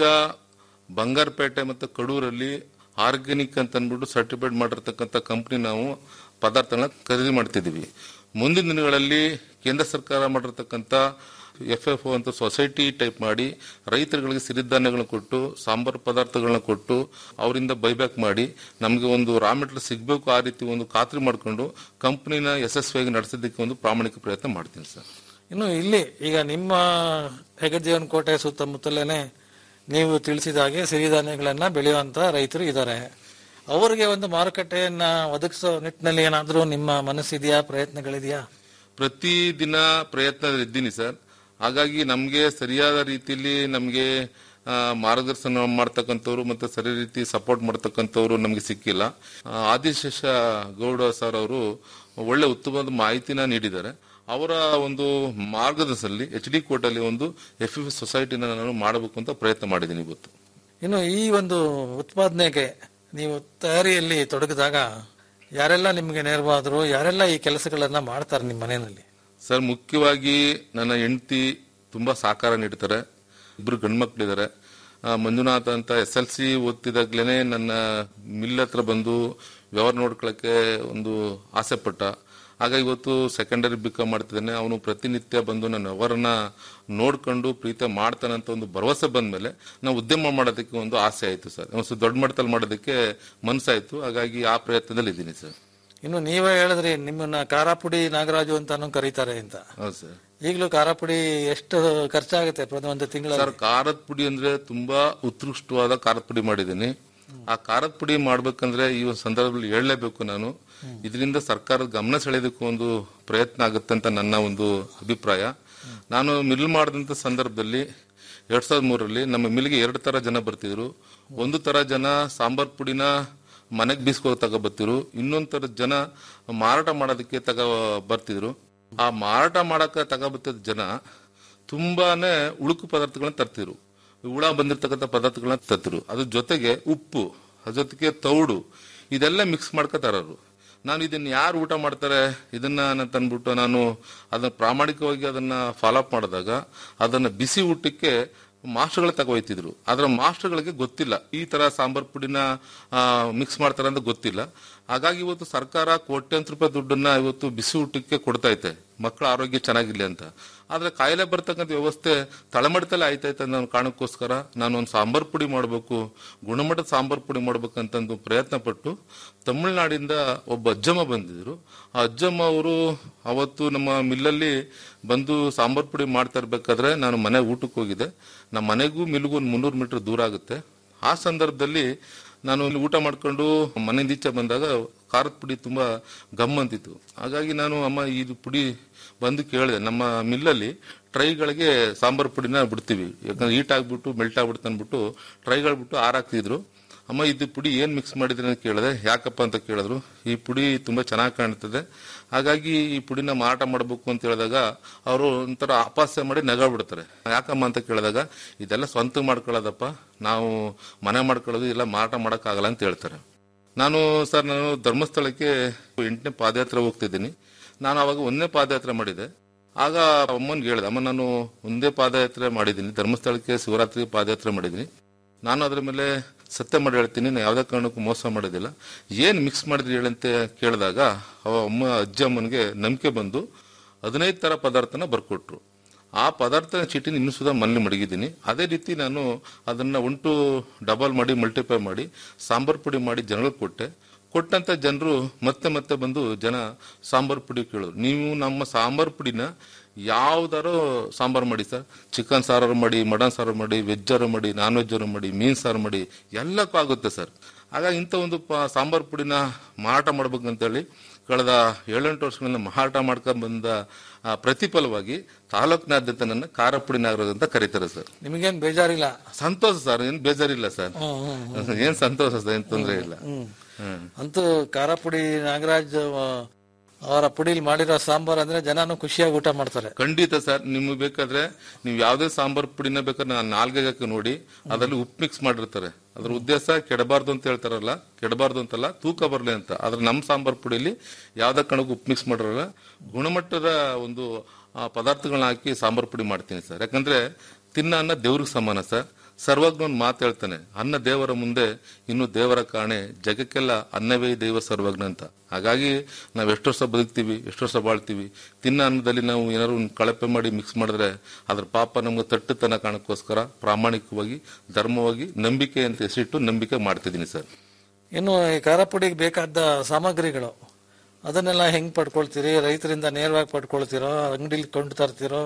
ಬಂಗಾರಪೇಟೆ ಮತ್ತು ಕಡೂರಲ್ಲಿ ಆರ್ಗ್ಯಾನಿಕ್ ಅಂತ ಅಂದ್ಬಿಟ್ಟು ಸರ್ಟಿಫೈಡ್ ಮಾಡಿರ್ತಕ್ಕಂಥ ಕಂಪ್ನಿ ನಾವು ಪದಾರ್ಥಗಳನ್ನ ಖರೀದಿ ಮಾಡ್ತಿದ್ದೀವಿ ಮುಂದಿನ ದಿನಗಳಲ್ಲಿ ಕೇಂದ್ರ ಸರ್ಕಾರ ಮಾಡಿರ್ತಕ್ಕಂಥ ಎಫ್ ಎಫ್ ಅಂತ ಸೊಸೈಟಿ ಟೈಪ್ ಮಾಡಿ ರೈತರುಗಳಿಗೆ ಸಿರಿಧಾನ್ಯಗಳನ್ನ ಕೊಟ್ಟು ಸಾಂಬಾರು ಪದಾರ್ಥಗಳನ್ನ ಕೊಟ್ಟು ಅವರಿಂದ ಬೈಬ್ಯಾಕ್ ಮಾಡಿ ನಮಗೆ ಒಂದು ರಾ ಮೆಟೀರಿಯಲ್ ಸಿಗಬೇಕು ಆ ರೀತಿ ಒಂದು ಖಾತ್ರಿ ಮಾಡಿಕೊಂಡು ಕಂಪ್ನಿನ ಯಶಸ್ವಿಯಾಗಿ ನಡೆಸೋದಕ್ಕೆ ಒಂದು ಪ್ರಾಮಾಣಿಕ ಪ್ರಯತ್ನ ಮಾಡ್ತೀನಿ ಸರ್ ಇನ್ನು ಇಲ್ಲಿ ಈಗ ನಿಮ್ಮ ಹೆಗಜೀವನ ಕೋಟೆ ಸುತ್ತಮುತ್ತಲೇನೆ ನೀವು ತಿಳಿಸಿದ ಹಾಗೆ ಸಿರಿಧಾನ್ಯಗಳನ್ನ ಬೆಳೆಯುವಂತ ರೈತರು ಇದ್ದಾರೆ ಅವರಿಗೆ ಒಂದು ಮಾರುಕಟ್ಟೆಯನ್ನ ಒದಗಿಸೋ ನಿಟ್ಟಿನಲ್ಲಿ ಏನಾದ್ರೂ ನಿಮ್ಮ ಮನಸ್ಸಿದೆಯಾ ಪ್ರಯತ್ನಗಳಿದೆಯಾ ಪ್ರತಿ ದಿನ ಪ್ರಯತ್ನದಲ್ಲಿ ಇದ್ದೀನಿ ಸರ್ ಹಾಗಾಗಿ ನಮಗೆ ಸರಿಯಾದ ರೀತಿಯಲ್ಲಿ ನಮಗೆ ಮಾರ್ಗದರ್ಶನ ಮಾಡ್ತಕ್ಕಂಥವ್ರು ಮತ್ತೆ ಸರಿ ರೀತಿ ಸಪೋರ್ಟ್ ಮಾಡ್ತಕ್ಕಂಥವ್ರು ನಮಗೆ ಸಿಕ್ಕಿಲ್ಲ ಆ, ಆದಿಶೇಷ ಗೌಡ ಸರ್ ಅವರು ಒಳ್ಳೆ ಉತ್ತಮವಾದ ಮಾಹಿತಿನ ನೀಡಿದ್ದಾರೆ ಅವರ ಒಂದು ಮಾರ್ಗದರ್ಶನದಲ್ಲಿ ಎಚ್ ಡಿ ಕೋಟಲ್ಲಿ ಒಂದು ಎಫ್ ಎಫ್ ಸೊಸೈಟಿನ ನಾನು ಮಾಡಬೇಕು ಅಂತ ಪ್ರಯತ್ನ ಮಾಡಿದ್ದೀನಿ ಇವತ್ತು ಇನ್ನು ಈ ಒಂದು ಉತ್ಪಾದನೆಗೆ ನೀವು ತಯಾರಿಯಲ್ಲಿ ತೊಡಗಿದಾಗ ಯಾರೆಲ್ಲ ನಿಮಗೆ ನೆರವಾದ್ರು ಯಾರೆಲ್ಲ ಈ ಕೆಲಸಗಳನ್ನ ಮಾಡ್ತಾರೆ ನಿಮ್ಮ ಮನೆಯಲ್ಲಿ ಸರ್ ಮುಖ್ಯವಾಗಿ ನನ್ನ ಹೆಂಡತಿ ತುಂಬಾ ಸಹಕಾರ ನೀಡ್ತಾರೆ ಇಬ್ರು ಗಂಡ್ಮಕ್ಳಿದ್ದಾರೆ ಆ, ಮಂಜುನಾಥ್ ಅಂತ ಎಸ್ ಎಲ್ ಸಿ ಓದ್ತಿದಾಗ್ಲೇನೆ ನನ್ನ ಮಿಲ್ ಹತ್ರ ಬಂದು ವ್ಯವಹಾರ ನೋಡ್ಕೊಳಕ್ಕೆ ಒಂದು ಆಸೆ ಪಟ್ಟ ಆಗ ಇವತ್ತು ಸೆಕೆಂಡರಿ ಬಿಕ ಮಾಡ್ತಿದ್ದಾನೆ ಅವನು ಪ್ರತಿನಿತ್ಯ ಬಂದು ನನ್ನ ವ್ಯವಹಾರನ ನೋಡ್ಕೊಂಡು ಪ್ರೀತಿ ಮಾಡ್ತಾನಂತ ಒಂದು ಭರವಸೆ ಬಂದ್ಮೇಲೆ ನಾವು ಉದ್ಯಮ ಮಾಡೋದಕ್ಕೆ ಒಂದು ಆಸೆ ಆಯ್ತು ಸರ್ ಒಂದು ಸ್ವಲ್ಪ ದೊಡ್ಡ ಮಟ್ಟದಲ್ಲಿ ಮಾಡೋದಕ್ಕೆ ಮನ್ಸಾಯ್ತು ಹಾಗಾಗಿ ಆ ಪ್ರಯತ್ನದಲ್ಲಿ ಇದ್ದೀನಿ ಸರ್ ಇನ್ನು ನೀವೇ ಹೇಳಿದ್ರಿ ನಿಮ್ಮನ್ನ ಖಾರಾಪುಡಿ ನಾಗರಾಜು ಅಂತಾನು ಕರೀತಾರೆ ಅಂತ ಹೌದು ಸರ್ ಈಗಲೂ ಖಾರಾಪುಡಿ ಎಷ್ಟು ಖರ್ಚಾಗುತ್ತೆ ಪ್ರತಿ ಒಂದು ತಿಂಗಳ ಸರ್ ಖಾರದ ಪುಡಿ ಅಂದ್ರೆ ತುಂಬಾ ಉತ್ಕೃಷ್ಟವಾದ ಖಾರದ ಪುಡಿ ಮಾಡಿದ್ದೀನಿ ಆ ಖಾರದ ಪುಡಿ ಮಾಡ್ಬೇಕಂದ್ರೆ ಈ ಒಂದು ಸಂದರ್ಭದಲ್ಲಿ ಹೇಳಲೇಬೇಕು ನಾನು ಇದರಿಂದ ಸರ್ಕಾರದ ಗಮನ ಸೆಳೆಯೋದಕ್ಕೂ ಒಂದು ಪ್ರಯತ್ನ ಆಗುತ್ತೆ ಅಂತ ನನ್ನ ಒಂದು ಅಭಿಪ್ರಾಯ ನಾನು ಮಿಲ್ ಮಾಡಿದಂತ ಸಂದರ್ಭದಲ್ಲಿ ಎರಡ್ ಸಾವಿರದ ಮೂರರಲ್ಲಿ ನಮ್ಮ ಮಿಲ್ಗೆ ಎರಡು ತರ ಜನ ಬರ್ತಿದ್ರು ಒಂದು ತರ ಜನ ಸಾಂಬಾರ್ ಪುಡಿನ ಮನೆಗೆ ಬೀಸ್ಕೊ ತಗೋ ಬರ್ತಿದ್ರು ಇನ್ನೊಂದ್ ತರ ಜನ ಮಾರಾಟ ಮಾಡೋದಕ್ಕೆ ತಗೋ ಬರ್ತಿದ್ರು ಆ ಮಾರಾಟ ಮಾಡಕ್ಕೆ ತಗೋಬತ್ತಿದ ಜನ ತುಂಬಾನೇ ಉಳುಕು ಪದಾರ್ಥಗಳನ್ನ ತರ್ತಿರು ಹುಳ ಬಂದಿರ್ತಕ್ಕಂಥ ಪದಾರ್ಥಗಳನ್ನ ತರ್ತಿರು ಅದ್ರ ಜೊತೆಗೆ ಉಪ್ಪು ಅದ್ರ ಜೊತೆಗೆ ತೌಡು ಇದೆಲ್ಲ ಮಿಕ್ಸ್ ಮಾಡ್ಕೊ ತರೋರು ನಾನು ಇದನ್ನ ಯಾರು ಊಟ ಮಾಡ್ತಾರೆ ಇದನ್ನ ನಾನು ತಂದ್ಬಿಟ್ಟು ನಾನು ಅದನ್ನ ಪ್ರಾಮಾಣಿಕವಾಗಿ ಅದನ್ನ ಫಾಲೋ ಅಪ್ ಮಾಡಿದಾಗ ಅದನ್ನ ಬಿಸಿ ಊಟಕ್ಕೆ ಮಾಸ್ಟರ್ಗಳು ತಗೋಯ್ತಿದ್ರು ಆದ್ರೆ ಮಾಸ್ಟರ್ಗಳಿಗೆ ಗೊತ್ತಿಲ್ಲ ಈ ತರ ಸಾಂಬಾರ್ ಪುಡಿನ ಮಿಕ್ಸ್ ಮಾಡ್ತಾರೆ ಅಂತ ಗೊತ್ತಿಲ್ಲ ಹಾಗಾಗಿ ಇವತ್ತು ಸರ್ಕಾರ ಕೋಟ್ಯಾಂತರ ರೂಪಾಯಿ ದುಡ್ಡನ್ನ ಇವತ್ತು ಬಿಸಿ ಊಟಕ್ಕೆ ಕೊಡ್ತಾ ಐತೆ ಮಕ್ಕಳ ಆರೋಗ್ಯ ಚೆನ್ನಾಗಿರ್ಲಿ ಅಂತ ಆದ್ರೆ ಕಾಯಿಲೆ ಬರ್ತಕ್ಕಂಥ ವ್ಯವಸ್ಥೆ ತಳಮಟ್ಟದಲ್ಲಿ ಆಯ್ತೈತೆ ಅನ್ನೋ ಒಂದು ಕಾರಣಕ್ಕೋಸ್ಕರ ನಾನು ಒಂದು ಸಾಂಬಾರ್ ಪುಡಿ ಮಾಡಬೇಕು ಗುಣಮಟ್ಟದ ಸಾಂಬಾರ್ ಪುಡಿ ಮಾಡ್ಬೇಕಂತಂದು ಪ್ರಯತ್ನ ಪಟ್ಟು ತಮಿಳುನಾಡಿಂದ ಒಬ್ಬ ಅಜ್ಜಮ್ಮ ಬಂದಿದ್ರು ಆ ಅಜ್ಜಮ್ಮ ಅವರು ಅವತ್ತು ನಮ್ಮ ಮಿಲ್ಲಲ್ಲಿ ಬಂದು ಸಾಂಬಾರ್ ಪುಡಿ ಮಾಡ್ತಾ ಇರ್ಬೇಕಾದ್ರೆ ನಾನು ಮನೆ ಊಟಕ್ಕೆ ಹೋಗಿದ್ದೆ ನಮ್ಮ ಮನೆಗೂ ಮಿಲ್ಗೂ ಒಂದು ಮುನ್ನೂರು ಮೀಟರ್ ದೂರ ಆಗುತ್ತೆ ಆ ಸಂದರ್ಭದಲ್ಲಿ ನಾನು ಇಲ್ಲಿ ಊಟ ಮಾಡ್ಕೊಂಡು ಮನೆಯಿಂದ ಈಚೆ ಬಂದಾಗ ಖಾರದ ಪುಡಿ ತುಂಬಾ ಗಮ್ ಅಂತಿತ್ತು ಹಾಗಾಗಿ ನಾನು ಅಮ್ಮ ಇದು ಪುಡಿ ಬಂದು ಕೇಳಿದೆ ನಮ್ಮ ಮಿಲ್ಲಲ್ಲಿ ಟ್ರೈಗಳಿಗೆ ಸಾಂಬಾರ್ ಪುಡಿನ ಬಿಡ್ತೀವಿ ಯಾಕಂದ್ರೆ ಹೀಟ್ ಆಗ್ಬಿಟ್ಟು ಮೆಲ್ಟ್ ಆಗ್ಬಿಡುತ್ತೆ ಅಂದ್ಬಿಟ್ಟು ಟ್ರೈಗಳು ಬಿಟ್ಟು ಆರಾಕ್ತಿದ್ರು ಅಮ್ಮ ಇದು ಪುಡಿ ಏನ್ ಮಿಕ್ಸ್ ಮಾಡಿದ್ರಿ ಅಂತ ಕೇಳಿದೆ ಯಾಕಪ್ಪ ಅಂತ ಕೇಳಿದ್ರು ಈ ಪುಡಿ ತುಂಬಾ ಚೆನ್ನಾಗಿ ಕಾಣ್ತದೆ ಹಾಗಾಗಿ ಈ ಪುಡಿನ ಮಾರಾಟ ಮಾಡಬೇಕು ಅಂತ ಹೇಳಿದಾಗ ಅವರು ಒಂಥರ ಅಪಾಸ್ಯ ಮಾಡಿ ನಗ ಬಿಡ್ತಾರೆ ಯಾಕಮ್ಮ ಅಂತ ಕೇಳಿದಾಗ ಇದೆಲ್ಲ ಸ್ವಂತ ಮಾಡ್ಕೊಳ್ಳೋದಪ್ಪ ನಾವು ಮನೆ ಮಾಡ್ಕೊಳ್ಳೋದು ಇಲ್ಲ ಮಾರಾಟ ಮಾಡಕ್ಕಾಗಲ್ಲ ಅಂತ ಹೇಳ್ತಾರೆ ನಾನು ಸರ್ ನಾನು ಧರ್ಮಸ್ಥಳಕ್ಕೆ ಎಂಟನೇ ಪಾದಯಾತ್ರೆ ಹೋಗ್ತಿದ್ದೀನಿ ನಾನು ಅವಾಗ ಒಂದನೇ ಪಾದಯಾತ್ರೆ ಮಾಡಿದೆ ಆಗ ಅಮ್ಮನ್ಗೆ ಹೇಳಿದೆ ಅಮ್ಮ ನಾನು ಒಂದೇ ಪಾದಯಾತ್ರೆ ಮಾಡಿದ್ದೀನಿ ಧರ್ಮಸ್ಥಳಕ್ಕೆ ಶಿವರಾತ್ರಿ ಪಾದಯಾತ್ರೆ ಮಾಡಿದ್ದೀನಿ ನಾನು ಅದ್ರ ಮೇಲೆ ಸತ್ಯ ಮಾಡಿ ಹೇಳ್ತೀನಿ ನಾನು ಯಾವುದೇ ಕಾರಣಕ್ಕೂ ಮೋಸ ಮಾಡೋದಿಲ್ಲ ಏನ್ ಮಿಕ್ಸ್ ಮಾಡಿದ್ರಿ ಹೇಳಂತೆ ಕೇಳಿದಾಗ ಅವ ಅಮ್ಮ ಅಜ್ಜ ಅಮ್ಮನಿಗೆ ನಂಬಿಕೆ ಬಂದು ಹದಿನೈದು ತರ ಪದಾರ್ಥನ ಬರ್ಕೊಟ್ರು ಆ ಪದಾರ್ಥನ ಚೀಟಿನ ಇನ್ನೂ ಸುಧಾ ಮನೇಲಿ ಮಡಗಿದ್ದೀನಿ ಅದೇ ರೀತಿ ನಾನು ಅದನ್ನ ಒಂಟು ಡಬಲ್ ಮಾಡಿ ಮಲ್ಟಿಪ್ಲೈ ಮಾಡಿ ಸಾಂಬಾರ್ ಪುಡಿ ಮಾಡಿ ಜನಗಳಿಗೆ ಕೊಟ್ಟೆ ಕೊಟ್ಟಂತ ಜನರು ಮತ್ತೆ ಮತ್ತೆ ಬಂದು ಜನ ಸಾಂಬಾರ್ ಪುಡಿ ಕೇಳೋರು ನೀವು ನಮ್ಮ ಸಾಂಬಾರ್ ಪುಡಿನ ಯಾವ್ದಾರು ಸಾಂಬಾರ್ ಮಾಡಿ ಸರ್ ಚಿಕನ್ ಸಾರು ಮಾಡಿ ಮಟನ್ ಸಾರು ಮಾಡಿ ವೆಜ್ಜಾರು ಮಾಡಿ ನಾನ್ ವೆಜ್ಜಾರು ಮಾಡಿ ಮೀನ್ ಸಾರು ಮಾಡಿ ಎಲ್ಲಕ್ಕೂ ಆಗುತ್ತೆ ಸರ್ ಆಗ ಇಂಥ ಒಂದು ಪ- ಸಾಂಬಾರ್ ಪುಡಿನ ಮಾರಾಟ ಮಾಡ್ಬೇಕಂತೇಳಿ ಕಳೆದ ಏಳೆಂಟು ವರ್ಷಗಳಿಂದ ಮಾರಾಟ ಮಾಡ್ಕೊಂಡ್ ಬಂದ ಆ, ಪ್ರತಿಫಲವಾಗಿ ತಾಲೂಕಿನಾದ್ಯಂತ ನನ್ನ ಖಾರ ಪುಡಿ ನಾಗರಾಜ್ ಅಂತ ಕರೀತಾರೆ ಸರ್ ನಿಮಗೇನ್ ಬೇಜಾರಿಲ್ಲ ಸಂತೋಷ ಸರ್ ಏನ್ ಬೇಜಾರಿಲ್ಲ ಸರ್ ಹ್ಮ್, ಹ್ಮ್, ಏನ್ ಸಂತೋಷ ಸರ್ ಏನ್ ತೊಂದರೆ ಇಲ್ಲ ಹ್ಮ್. ಹ್ಮ್ ಅಂತೂ ಖಾರ ಪುಡಿ ನಾಗರಾಜ್ ಆ, ಅವರ ಪುಡಿಲಿ ಮಾಡಿರೋ ಸಾಂಬಾರ್ ಅಂದ್ರೆ ಜನನು ಖುಷಿಯಾಗಿ ಊಟ ಮಾಡ್ತಾರೆ ಖಂಡಿತ ಸರ್ ನಿಮ್ಗೆ ಬೇಕಾದ್ರೆ ನೀವು ಯಾವ್ದೇ ಸಾಂಬಾರ್ ಪುಡಿನ ಬೇಕಾದ್ರೆ ನಾನು ನಾಲ್ಗೆ ಹಾಕಿ ನೋಡಿ ಅದರಲ್ಲಿ ಉಪ್ಪು ಮಿಕ್ಸ್ ಮಾಡಿರ್ತಾರೆ ಅದ್ರ ಉದ್ದೇಶ ಕೆಡಬಾರ್ದು ಅಂತ ಹೇಳ್ತಾರಲ್ಲ ಕೆಡಬಾರ್ದು ಅಂತಲ್ಲ ತೂಕ ಬರ್ಲಿ ಅಂತ ಆದ್ರೆ ನಮ್ಮ ಸಾಂಬಾರ್ ಪುಡಿಯಲ್ಲಿ ಯಾವ್ದೇ ಕಣಕ್ಕೂ ಉಪ್ಪು ಮಿಕ್ಸ್ ಮಾಡಿರಲ್ಲ ಗುಣಮಟ್ಟದ ಒಂದು ಆ, ಪದಾರ್ಥಗಳನ್ನ ಹಾಕಿ ಸಾಂಬಾರ್ ಪುಡಿ ಮಾಡ್ತೀನಿ ಸರ್ ಯಾಕಂದ್ರೆ ತಿನ್ನ ಅನ್ನ ದೇವ್ರಿಗೆ ಸಮಾನ ಸರ್ ಸರ್ವಜ್ಞ ಒಂದು ಮಾತು ಹೇಳ್ತಾನೆ ಅನ್ನ ದೇವರ ಮುಂದೆ ಇನ್ನು ದೇವರ ಕಾಣೆ ಜಗಕ್ಕೆಲ್ಲ ಅನ್ನವೇ ದೈವ ಸರ್ವಜ್ಞ ಅಂತ ಹಾಗಾಗಿ ನಾವು ಎಷ್ಟು ವರ್ಷ ಬದುಕ್ತೀವಿ ಎಷ್ಟು ವರ್ಷ ಬಾಳ್ತೀವಿ ತಿನ್ನ ಅನ್ನದಲ್ಲಿ ನಾವು ಏನಾದ್ರು ಒಂದು ಕಳಪೆ ಮಾಡಿ ಮಿಕ್ಸ್ ಮಾಡಿದ್ರೆ ಅದ್ರ ಪಾಪ ನಮ್ಗೆ ತಟ್ಟುತನ ಕಾಣಕ್ಕೋಸ್ಕರ ಪ್ರಾಮಾಣಿಕವಾಗಿ ಧರ್ಮವಾಗಿ ನಂಬಿಕೆ ಅಂತ ಹೆಸರಿಟ್ಟು ನಂಬಿಕೆ ಮಾಡ್ತಿದ್ದೀನಿ ಸರ್ ಇನ್ನು ಈ ಖಾರ ಪುಡಿಗೆ ಬೇಕಾದ ಸಾಮಗ್ರಿಗಳು ಅದನ್ನೆಲ್ಲ ಹೆಂಗ್ ಪಡ್ಕೊಳ್ತೀರಿ ರೈತರಿಂದ ನೇರವಾಗಿ ಪಡ್ಕೊಳ್ತೀರೋ ಅಂಗಡಿಲಿ ಕೊಂಡು ತರ್ತೀರೋ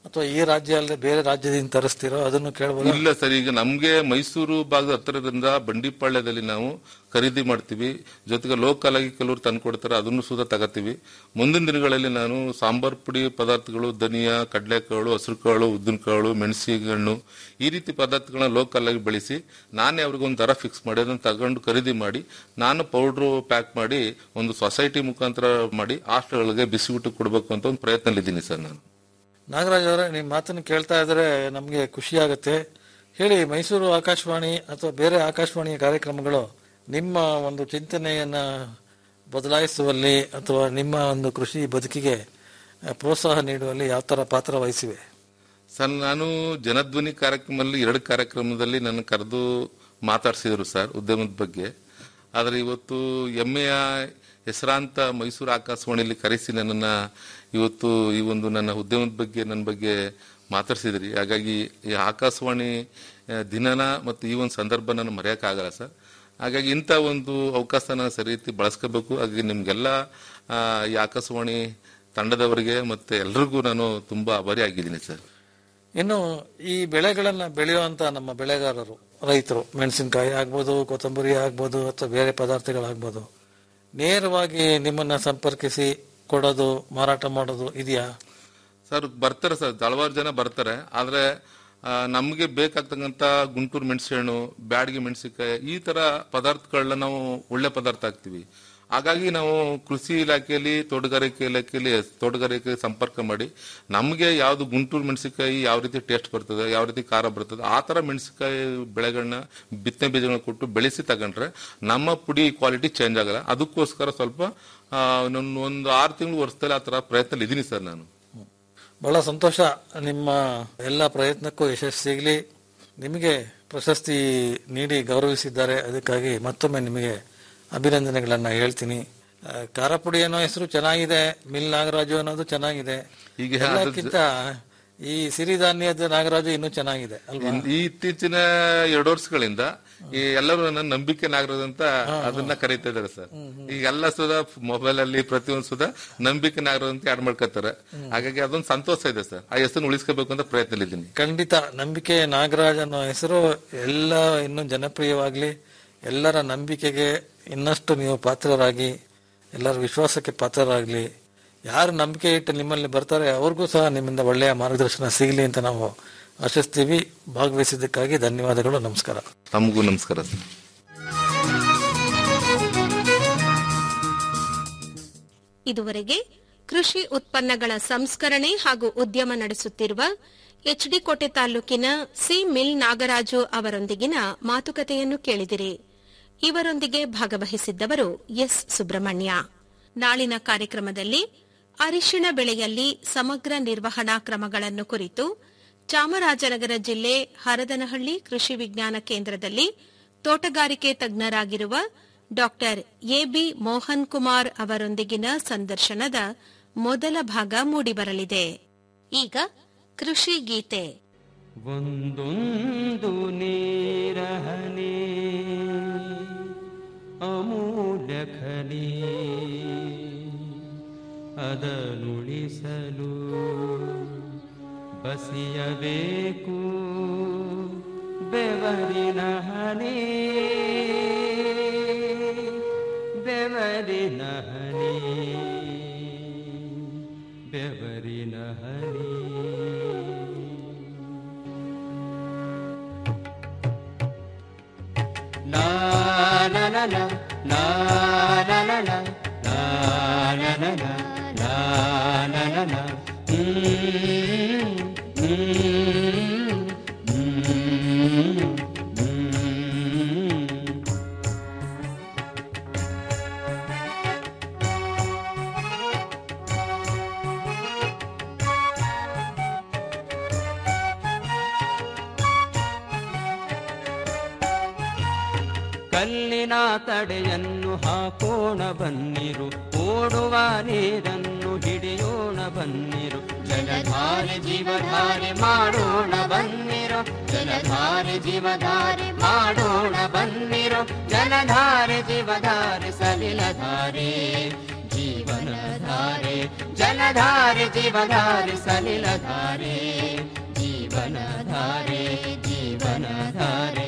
ಅಥವಾ ಈ ರಾಜ್ಯ ಅಲ್ಲದೆ ಬೇರೆ ರಾಜ್ಯದಿಂದ ತರಿಸ್ತಿರೋ ಅದನ್ನು ಕೇಳಬಹುದು ಇಲ್ಲ ಸರ್ ಈಗ ನಮ್ಗೆ ಮೈಸೂರು ಭಾಗದ ಹತ್ತಿರದಿಂದ ಬಂಡಿಪಾಳ್ಯದಲ್ಲಿ ನಾವು ಖರೀದಿ ಮಾಡ್ತೀವಿ ಜೊತೆಗೆ ಲೋಕಲ್ ಆಗಿ ಕೆಲವರು ತಂದ್ಕೊಡ್ತಾರೆ ಅದನ್ನು ಸುಧಾ ತಗೋತೀವಿ ಮುಂದಿನ ದಿನಗಳಲ್ಲಿ ನಾನು ಸಾಂಬಾರ್ ಪುಡಿ ಪದಾರ್ಥಗಳು ಧನಿಯಾ ಕಡಲೆಕಾಳು ಹಸಿರುಕಾಳು ಉದ್ದಿನಕಾಳು ಮೆಣಸಿನಹಣ್ಣು ಈ ರೀತಿ ಪದಾರ್ಥಗಳನ್ನ ಲೋಕಲ್ ಆಗಿ ಬೆಳೆಸಿ ನಾನೇ ಅವ್ರಿಗೆ ಒಂದು ದರ ಫಿಕ್ಸ್ ಮಾಡಿ ಅದನ್ನು ತಗೊಂಡು ಖರೀದಿ ಮಾಡಿ ನಾನು ಪೌಡ್ರು ಪ್ಯಾಕ್ ಮಾಡಿ ಒಂದು ಸೊಸೈಟಿ ಮುಖಾಂತರ ಮಾಡಿ ಹಾಸ್ಟೆಲ್ಗಳಿಗೆ ಬಿಸಿಬಿಟ್ಟು ಕೊಡಬೇಕು ಅಂತ ಒಂದು ಪ್ರಯತ್ನದಲ್ಲಿದ್ದೀನಿ ಸರ್ ನಾನು ನಾಗರಾಜ್ ಅವರೇ ನಿಮ್ಮ ಮಾತನ್ನು ಕೇಳ್ತಾ ಇದ್ರೆ ನಮಗೆ ಖುಷಿ ಆಗುತ್ತೆ ಹೇಳಿ ಮೈಸೂರು ಆಕಾಶವಾಣಿ ಅಥವಾ ಬೇರೆ ಆಕಾಶವಾಣಿಯ ಕಾರ್ಯಕ್ರಮಗಳು ನಿಮ್ಮ ಒಂದು ಚಿಂತನೆಯನ್ನ ಬದಲಾಯಿಸುವಲ್ಲಿ ಅಥವಾ ನಿಮ್ಮ ಒಂದು ಕೃಷಿ ಬದುಕಿಗೆ ಆ, ಪ್ರೋತ್ಸಾಹ ನೀಡುವಲ್ಲಿ ಯಾವ ತರ ಪಾತ್ರ ವಹಿಸಿವೆ ಸರ್ ನಾನು ಜನಧ್ವನಿ ಕಾರ್ಯಕ್ರಮದಲ್ಲಿ ಎರಡು ಕಾರ್ಯಕ್ರಮದಲ್ಲಿ ನನ್ನ ಕರೆದು ಮಾತಾಡ್ಸಿದ್ರು ಸರ್ ಉದ್ಯಮದ ಬಗ್ಗೆ ಆದರೆ ಇವತ್ತು ಹೆಮ್ಮೆಯ ಹೆಸರಾಂತ ಮೈಸೂರು ಆಕಾಶವಾಣಿಯಲ್ಲಿ ಕರೆಸಿ ನನ್ನನ್ನ ಇವತ್ತು ಈ ಒಂದು ನನ್ನ ಉದ್ಯಮದ ಬಗ್ಗೆ ನನ್ನ ಬಗ್ಗೆ ಮಾತಾಡ್ಸಿದ್ರಿ ಹಾಗಾಗಿ ಈ ಆಕಾಶವಾಣಿ ಆ, ದಿನನ ಮತ್ತು ಈ ಒಂದು ಸಂದರ್ಭ ನಾನು ಮರೆಯೋಕ್ಕಾಗಲ್ಲ ಸರ್ ಹಾಗಾಗಿ ಇಂಥ ಒಂದು ಅವಕಾಶನ ಸರಿ ರೀತಿ ಬಳಸ್ಕೋಬೇಕು ಹಾಗಾಗಿ ನಿಮ್ಗೆಲ್ಲ ಆ, ಈ ಆಕಾಶವಾಣಿ ತಂಡದವರಿಗೆ ಮತ್ತೆ ಎಲ್ರಿಗೂ ನಾನು ತುಂಬಾ ಆಭಾರಿ ಆಗಿದ್ದೀನಿ ಸರ್ ಇನ್ನು ಈ ಬೆಳೆಗಳನ್ನ ಬೆಳೆಯುವಂತ ನಮ್ಮ ಬೆಳೆಗಾರರು ರೈತರು ಮೆಣಸಿನಕಾಯಿ ಆಗ್ಬೋದು ಕೊತ್ತಂಬರಿ ಆಗ್ಬೋದು ಅಥವಾ ಬೇರೆ ಪದಾರ್ಥಗಳಾಗ್ಬೋದು ನೇರವಾಗಿ ನಿಮ್ಮನ್ನ ಸಂಪರ್ಕಿಸಿ ಕೊಡೋದು ಮಾರಾಟ ಮಾಡೋದು ಇದೆಯಾ ಸರ್ ಬರ್ತಾರೆ ಸರ್ ಹಲವಾರು ಜನ ಬರ್ತಾರೆ ಆದ್ರೆ ಆ, ನಮ್ಗೆ ಬೇಕಾಗ್ತಕ್ಕಂತ ಗುಂಟೂರು ಮೆಣಸಿನಹಣ್ಣು ಬ್ಯಾಡಗಿ ಮೆಣಸಿನಕಾಯಿ ಈ ತರ ಪದಾರ್ಥಗಳನ್ನ ನಾವು ಒಳ್ಳೆ ಪದಾರ್ಥ ಹಾಕ್ತಿವಿ ಹಾಗಾಗಿ ನಾವು ಕೃಷಿ ಇಲಾಖೆಯಲ್ಲಿ ತೋಟಗಾರಿಕೆ ಇಲಾಖೆಯಲ್ಲಿ ತೋಟಗಾರಿಕೆ ಸಂಪರ್ಕ ಮಾಡಿ ನಮಗೆ ಯಾವ್ದು ಗುಂಟೂರು ಮೆಣಸಿನಕಾಯಿ ಯಾವ ರೀತಿ ಟೇಸ್ಟ್ ಬರ್ತದೆ ಯಾವ ರೀತಿ ಖಾರ ಬರ್ತದೆ ಆ ತರ ಮೆಣಸಿನಕಾಯಿ ಬೆಳೆಗಳನ್ನ ಬಿತ್ತನೆ ಬೀಜಗಳನ್ನ ಕೊಟ್ಟು ಬೆಳೆಸಿ ತಗೊಂಡ್ರೆ ನಮ್ಮ ಪುಡಿ ಕ್ವಾಲಿಟಿ ಚೇಂಜ್ ಆಗಲ್ಲ ಅದಕ್ಕೋಸ್ಕರ ಸ್ವಲ್ಪ ಆ, ಇನ್ನೊಂದು ಒಂದು ಆರು ತಿಂಗಳು ವರ್ಷದಲ್ಲಿ ಆ ತರ ಪ್ರಯತ್ನ ಇದೀನಿ ಸರ್ ನಾನು ಬಹಳ ಸಂತೋಷ ನಿಮ್ಮ ಎಲ್ಲ ಪ್ರಯತ್ನಕ್ಕೂ ಯಶಸ್ಸು ಸಿಗಲಿ ನಿಮಗೆ ಪ್ರಶಸ್ತಿ ನೀಡಿ ಗೌರವಿಸಿದ್ದಾರೆ ಅದಕ್ಕಾಗಿ ಮತ್ತೊಮ್ಮೆ ನಿಮಗೆ ಅಭಿನಂದನೆಗಳನ್ನ ಹೇಳ್ತೀನಿ ಆ, ಖಾರಪುಡಿ ಅನ್ನೋ ಹೆಸರು ಚೆನ್ನಾಗಿದೆ ಮಿಲ್ ನಾಗರಾಜು ಅನ್ನೋದು ಚೆನ್ನಾಗಿದೆ ಈಗ ಎಲ್ಲಕ್ಕಿಂತ ಈ ಸಿರಿಧಾನ್ಯದ ನಾಗರಾಜು ಇನ್ನೂ ಚೆನ್ನಾಗಿದೆ ಅಲ್ವಾ ಇನ್- ಈ ಇತ್ತೀಚಿನ ಎರಡು ವರ್ಷಗಳಿಂದ ಈ ಎಲ್ಲರೂ ನನ್ನ ನಂಬಿಕೆ ನಾಗರಾಜ್ ಅಂತ ಅದನ್ನ ಕರೀತಾ ಇದಾರೆ ಸರ್ ಈಗ ಎಲ್ಲ ಸುಧಾ ಮೊಬೈಲ್ ಅಲ್ಲಿ ಪ್ರತಿಯೊಂದು ಸುಧಾ ನಂಬಿಕೆ ನಾಗರಾಜ್ ಅಂತ ಆಡ್ ಮಾಡ್ಕೊತಾರೆ ಹಾಗಾಗಿ ಅದೊಂದು ಸಂತೋಷ ಇದೆ ಸರ್ ಆ ಹೆಸರು ಉಳಿಸ್ಕೋಬೇಕು ಅಂತ ಪ್ರಯತ್ನದಲ್ಲಿದ್ದೀನಿ ಖಂಡಿತ ನಂಬಿಕೆ ನಾಗರಾಜ್ ಅನ್ನೋ ಹೆಸರು ಎಲ್ಲ ಇನ್ನೂ ಜನಪ್ರಿಯವಾಗ್ಲಿ ಎಲ್ಲರ ನಂಬಿಕೆಗೆ ಇನ್ನಷ್ಟು ನೀವು ಪಾತ್ರರಾಗಿ ಎಲ್ಲರ ವಿಶ್ವಾಸಕ್ಕೆ ಪಾತ್ರರಾಗ್ಲಿ ಯಾರು ನಂಬಿಕೆ ಇಟ್ಟು ನಿಮ್ಮಲ್ಲಿ ಬರ್ತಾರೆ ಅವ್ರಿಗೂ ಸಹ ನಿಮ್ಮಿಂದ ಒಳ್ಳೆಯ ಮಾರ್ಗದರ್ಶನ ಸಿಗಲಿ ಅಂತ ನಾವು ಆಶಿಸ್ತೀವಿ ಭಾಗವಹಿಸಿದ್ದಕ್ಕಾಗಿ ಧನ್ಯವಾದಗಳು ನಮಸ್ಕಾರ ತಮಗೂ ನಮಸ್ಕಾರ ಸರ್ ಇದುವರೆಗೆ ಕೃಷಿ ಉತ್ಪನ್ನಗಳ ಸಂಸ್ಕರಣೆ ಹಾಗೂ ಉದ್ಯಮ ನಡೆಸುತ್ತಿರುವ ಎಚ್ಡಿ ಕೋಟೆ ತಾಲೂಕಿನ ಸಿ ಮಿಲ್ ನಾಗರಾಜು ಅವರೊಂದಿಗಿನ ಮಾತುಕತೆಯನ್ನು ಕೇಳಿದಿರಿ ಇವರೊಂದಿಗೆ ಭಾಗವಹಿಸಿದ್ದವರು ಎಸ್ ಸುಬ್ರಹ್ಮಣ್ಯ ನಾಳಿನ ಕಾರ್ಯಕ್ರಮದಲ್ಲಿ ಅರಿಶಿಣ ಬೆಳೆಯಲ್ಲಿ ಸಮಗ್ರ ನಿರ್ವಹಣಾ ಕ್ರಮಗಳನ್ನು ಕುರಿತು ಚಾಮರಾಜನಗರ ಜಿಲ್ಲೆ ಹರದನಹಳ್ಳಿ ಕೃಷಿ ವಿಜ್ಞಾನ ಕೇಂದ್ರದಲ್ಲಿ ತೋಟಗಾರಿಕೆ ತಜ್ಞರಾಗಿರುವ ಡಾಕ್ಟರ್ ಎಬಿ ಮೋಹನ್ ಕುಮಾರ್ ಅವರೊಂದಿಗಿನ ಸಂದರ್ಶನದ ಮೊದಲ ಭಾಗ ಮೂಡಿಬರಲಿದೆ ಈಗ ಕೃಷಿ ಗೀತೆ ಒಂದೊಂದು ನೇರಹನೆ ಅಮೂಲ್ಯ ಖನಿ ಅದನುಳಿಸಲು ಬಸಿಯಬೇಕು ಬೆವರಿನ ಹನಿ ಬೆವರಿನ ಹನಿ ಬೆವರಿನ ಹನಿ La la la la la la la la la la la la la la la la Mm, mm, mm, mm. ಕಲ್ಲಿನ ತಡೆಯನ್ನು ಹಾಕೋಣ ಬನ್ನಿರು ಓಡುವ ನೀರನ್ನು ಹಿಡಿಯೋಣ ಬನ್ನಿರು ಜಲಧಾರೆ ಜೀವಧಾರೆ ಮಾಡೋಣ ಬನ್ನಿರು ಜಲಧಾರೆ ಜೀವಧಾರೆ ಮಾಡೋಣ ಬನ್ನಿರು ಜಲಧಾರೆ ಜೀವಧಾರೆ ಸಲಿಲಧಾರೆ ಜೀವ ಜೀವನಧಾರೆ ಜಲಧಾರೆ ಜೀವಧಾರೆ ಸಲಿಲಧಾರೆ ಜೀವನಧಾರೆ ಜೀವನಧಾರೆ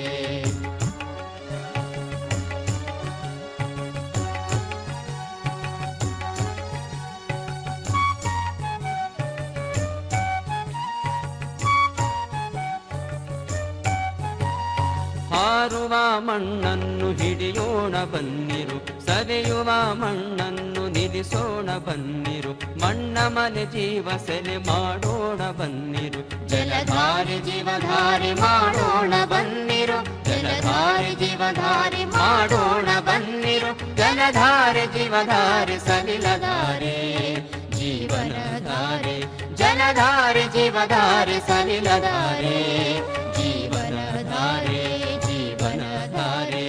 ಹಾರುವ ಮಣ್ಣನ್ನು ಹಿಡಿಯೋಣ ಬನ್ನಿರು ಸವೆಯುವ ಮಣ್ಣನ್ನು ನಿಲ್ಲಿಸೋಣ ಬನ್ನಿರು ಮಣ್ಣ ಮನೆ ಜೀವ ಸೆಲೆ ಮಾಡೋಣ ಬನ್ನಿರು ಜಲಧಾರೆ ಜೀವಧಾರೆ ಮಾಡೋಣ ಬನ್ನಿರು ಜಲಧಾರೆ ಜೀವಧಾರೆ ಮಾಡೋಣ ಬನ್ನಿರು ಜಲಧಾರೆ ಜೀವಧಾರೆ ಸಲಿಲಧಾರೆ ಜೀವನಧಾರೆ ಜಲಧಾರೆ ಜೀವಧಾರೆ ಸಲಿಲಧಾರೆ ಜೀವನಧಾರೆ ಜೀವನಧಾರೆ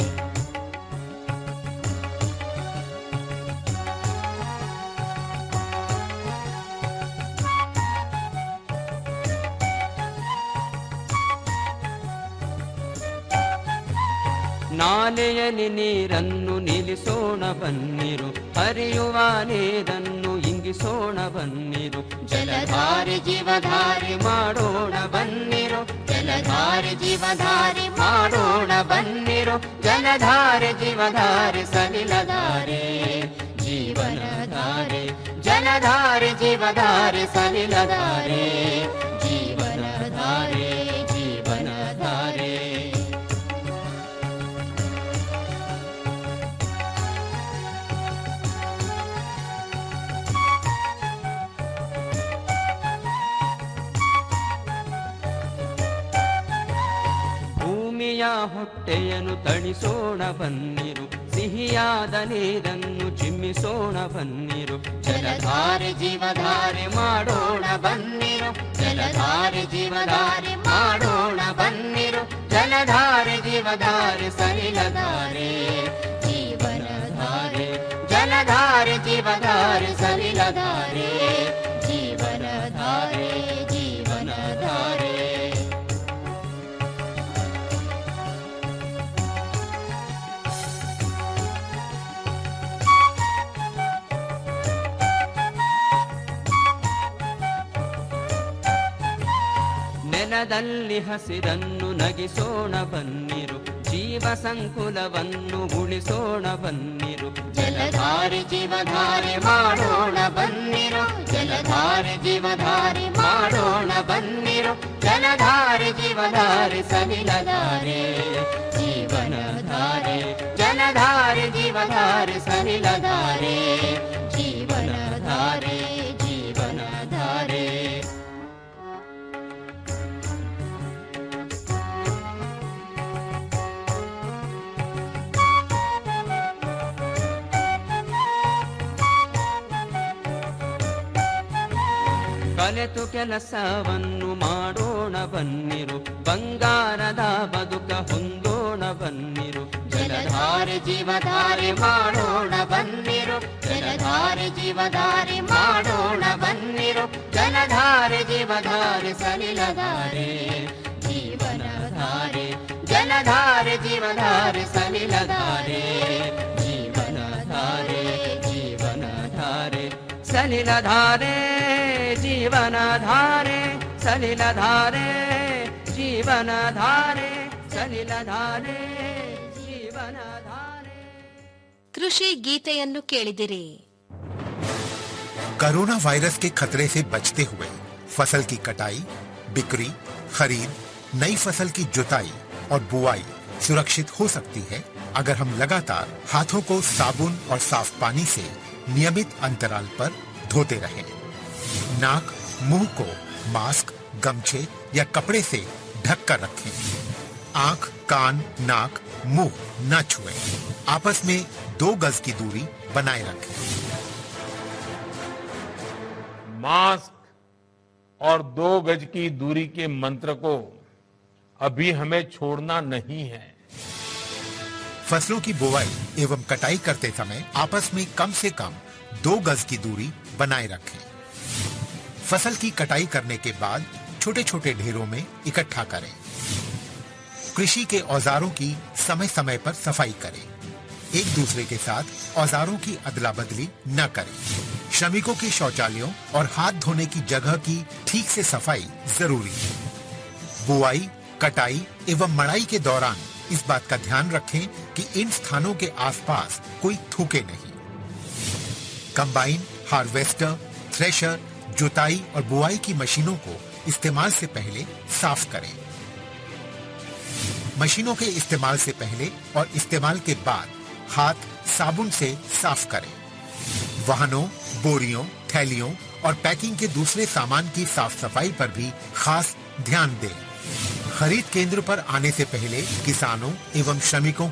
ನಾಲೆಯಲ್ಲಿ ನೀರನ್ನು ನಿಲ್ಲಿಸೋಣ ಬನ್ನಿರು ಹರಿಯುವ ನೀರನ್ನು ಇಂಗಿಸೋಣ ಬನ್ನಿರು ಜಲಧಾರೆ ಜೀವಧಾರೆ ಮಾಡೋಣ ಬನ್ನಿರು ಜಲಧಾರೆ ಜೀವಧಾರೆ ಮಾಡೋಣ ಬನ್ನಿರು ಜಲಧಾರೆ ಜೀವಧಾರೆ ಸಲಿಲಧಾರೆ ಜೀವನಧಾರೆ ಜಲಧಾರೆ ಜೀವಧಾರೆ ಸಲಿಲಧಾರೆ ಜೀವನಧಾರೆ ಜೀವನಧಾರೆ ಭೂಮಿಯ ಹೊಟ್ಟೆಯನ್ನು ತಣಿಸೋಣ ಬನ್ನಿರು ಸಿಹಿಯಾದ ನೀರನ್ನು ಚಿಮ್ಮಿಸೋಣ ಬನ್ನಿರು ಜಲಧಾರೆ ಜೀವಧಾರೆ ಮಾಡೋಣ ಬನ್ನಿರು ಜಲಧಾರೆ ಜೀವಧಾರೆ ಮಾಡೋಣ ಬನ್ನಿರು ಜಲಧಾರೆ ಜೀವಧಾರೆ ಸಲಿಲಧಾರೆ ಜೀವನಧಾರೆ ಜಲಧಾರೆ ಜೀವಧಾರೆ ಸಲಿಲಧಾರೆ ಜೀವನಧಾರೆ ಜೀವನಧಾರೆ ನೆಲದಲ್ಲಿ ಹಸಿರನ್ನು ನಗಿಸೋಣ ಬನ್ನಿರು ಜೀವ ಸಂಕುಲವನ್ನು ಉಳಿಸೋಣ ಬನ್ನಿರು ಜಲಧಾರೆ ಜೀವಧಾರೆ ಮಾಡೋಣ ಬನ್ನಿರು ಜಲಧಾರೆ ಜೀವಧಾರೆ ಮಾಡೋಣ ಬನ್ನಿರು ಜಲಧಾರೆ ಜೀವಧಾರೆ ಸಲಿಲಧಾರೆ ಜೀವನಧಾರೆ ಜಲಧಾರೆ ಜೀವಧಾರೆ ಸಲಿಲಧಾರೆ ಜೀವನಧಾರೆ ಜೀವನಧಾರೆ ಕಲೆತು ಕೆಲಸವನ್ನು ಮಾಡೋಣ ಬನ್ನಿರು ಬಂಗಾರದ ಬದುಕ ಹೊಂದೋಣ ಬನ್ನಿರು ಜಲಧಾರೆ ಜೀವಧಾರೆ ಮಾಡೋಣ ಬನ್ನಿರು ಜಲಧಾರೆ ಜೀವಧಾರೆ ಮಾಡೋಣ ಬನ್ನಿರು ಜಲಧಾರೆ ಜೀವಧಾರೆ ಸಲಿಲಧಾರೆ ಜೀವನಧಾರೆ ಜಲಧಾರೆ ಜೀವಧಾರೆ ಸಲಿಲಧಾರೆ ಜೀವನಧಾರೆ ಜೀವನಧಾರೆ ಸಲಿಲಧಾರೆ ಜೀವನಧಾರೆ ಸಲಿಲಧಾರೆ ಜೀವನಧಾರೆ ಸಲಿಲಧಾರೆ ಜೀವನಧಾರೆ ಕೃಷಿ ಗೀತೆಯನ್ನು ಕೇಳಿದಿರಿ कोरोना वायरस के खतरे से बचते हुए फसल की कटाई बिक्री खरीद नई फसल की जुताई और बुआई सुरक्षित हो सकती है अगर हम लगातार हाथों को साबुन और साफ पानी से नियमित अंतराल पर धोते रहें। नाक मुंह को मास्क गमछे या कपड़े से ढक कर रखें आंख कान नाक मुंह न छुएं। आपस में दो गज की दूरी बनाए रखें मास्क और दो गज की दूरी के मंत्र को अभी हमें छोड़ना नहीं है फसलों की बुवाई एवं कटाई करते समय आपस में कम से कम दो गज की दूरी बनाए रखें फसल की कटाई करने के बाद छोटे छोटे ढेरों में इकट्ठा करें कृषि के औजारों की समय समय पर सफाई करें एक दूसरे के साथ औजारों की अदला बदली न करें श्रमिकों के शौचालयों और हाथ धोने की जगह की ठीक से सफाई जरूरी है बुआई कटाई एवं मड़ाई के दौरान इस बात का ध्यान रखें कि इन स्थानों के आसपास कोई थूके नहीं कंबाइन हार्वेस्टर थ्रेशर जुताई और बुआई की मशीनों को इस्तेमाल से पहले साफ करें मशीनों के इस्तेमाल से पहले और इस्तेमाल के बाद हाथ साबुन से साफ करें वाहनों बोरियों थैलियों और पैकिंग के दूसरे सामान की साफ सफाई पर भी खास ध्यान दें खरीद केंद्र पर आने से पहले किसानों एवं श्रमिकों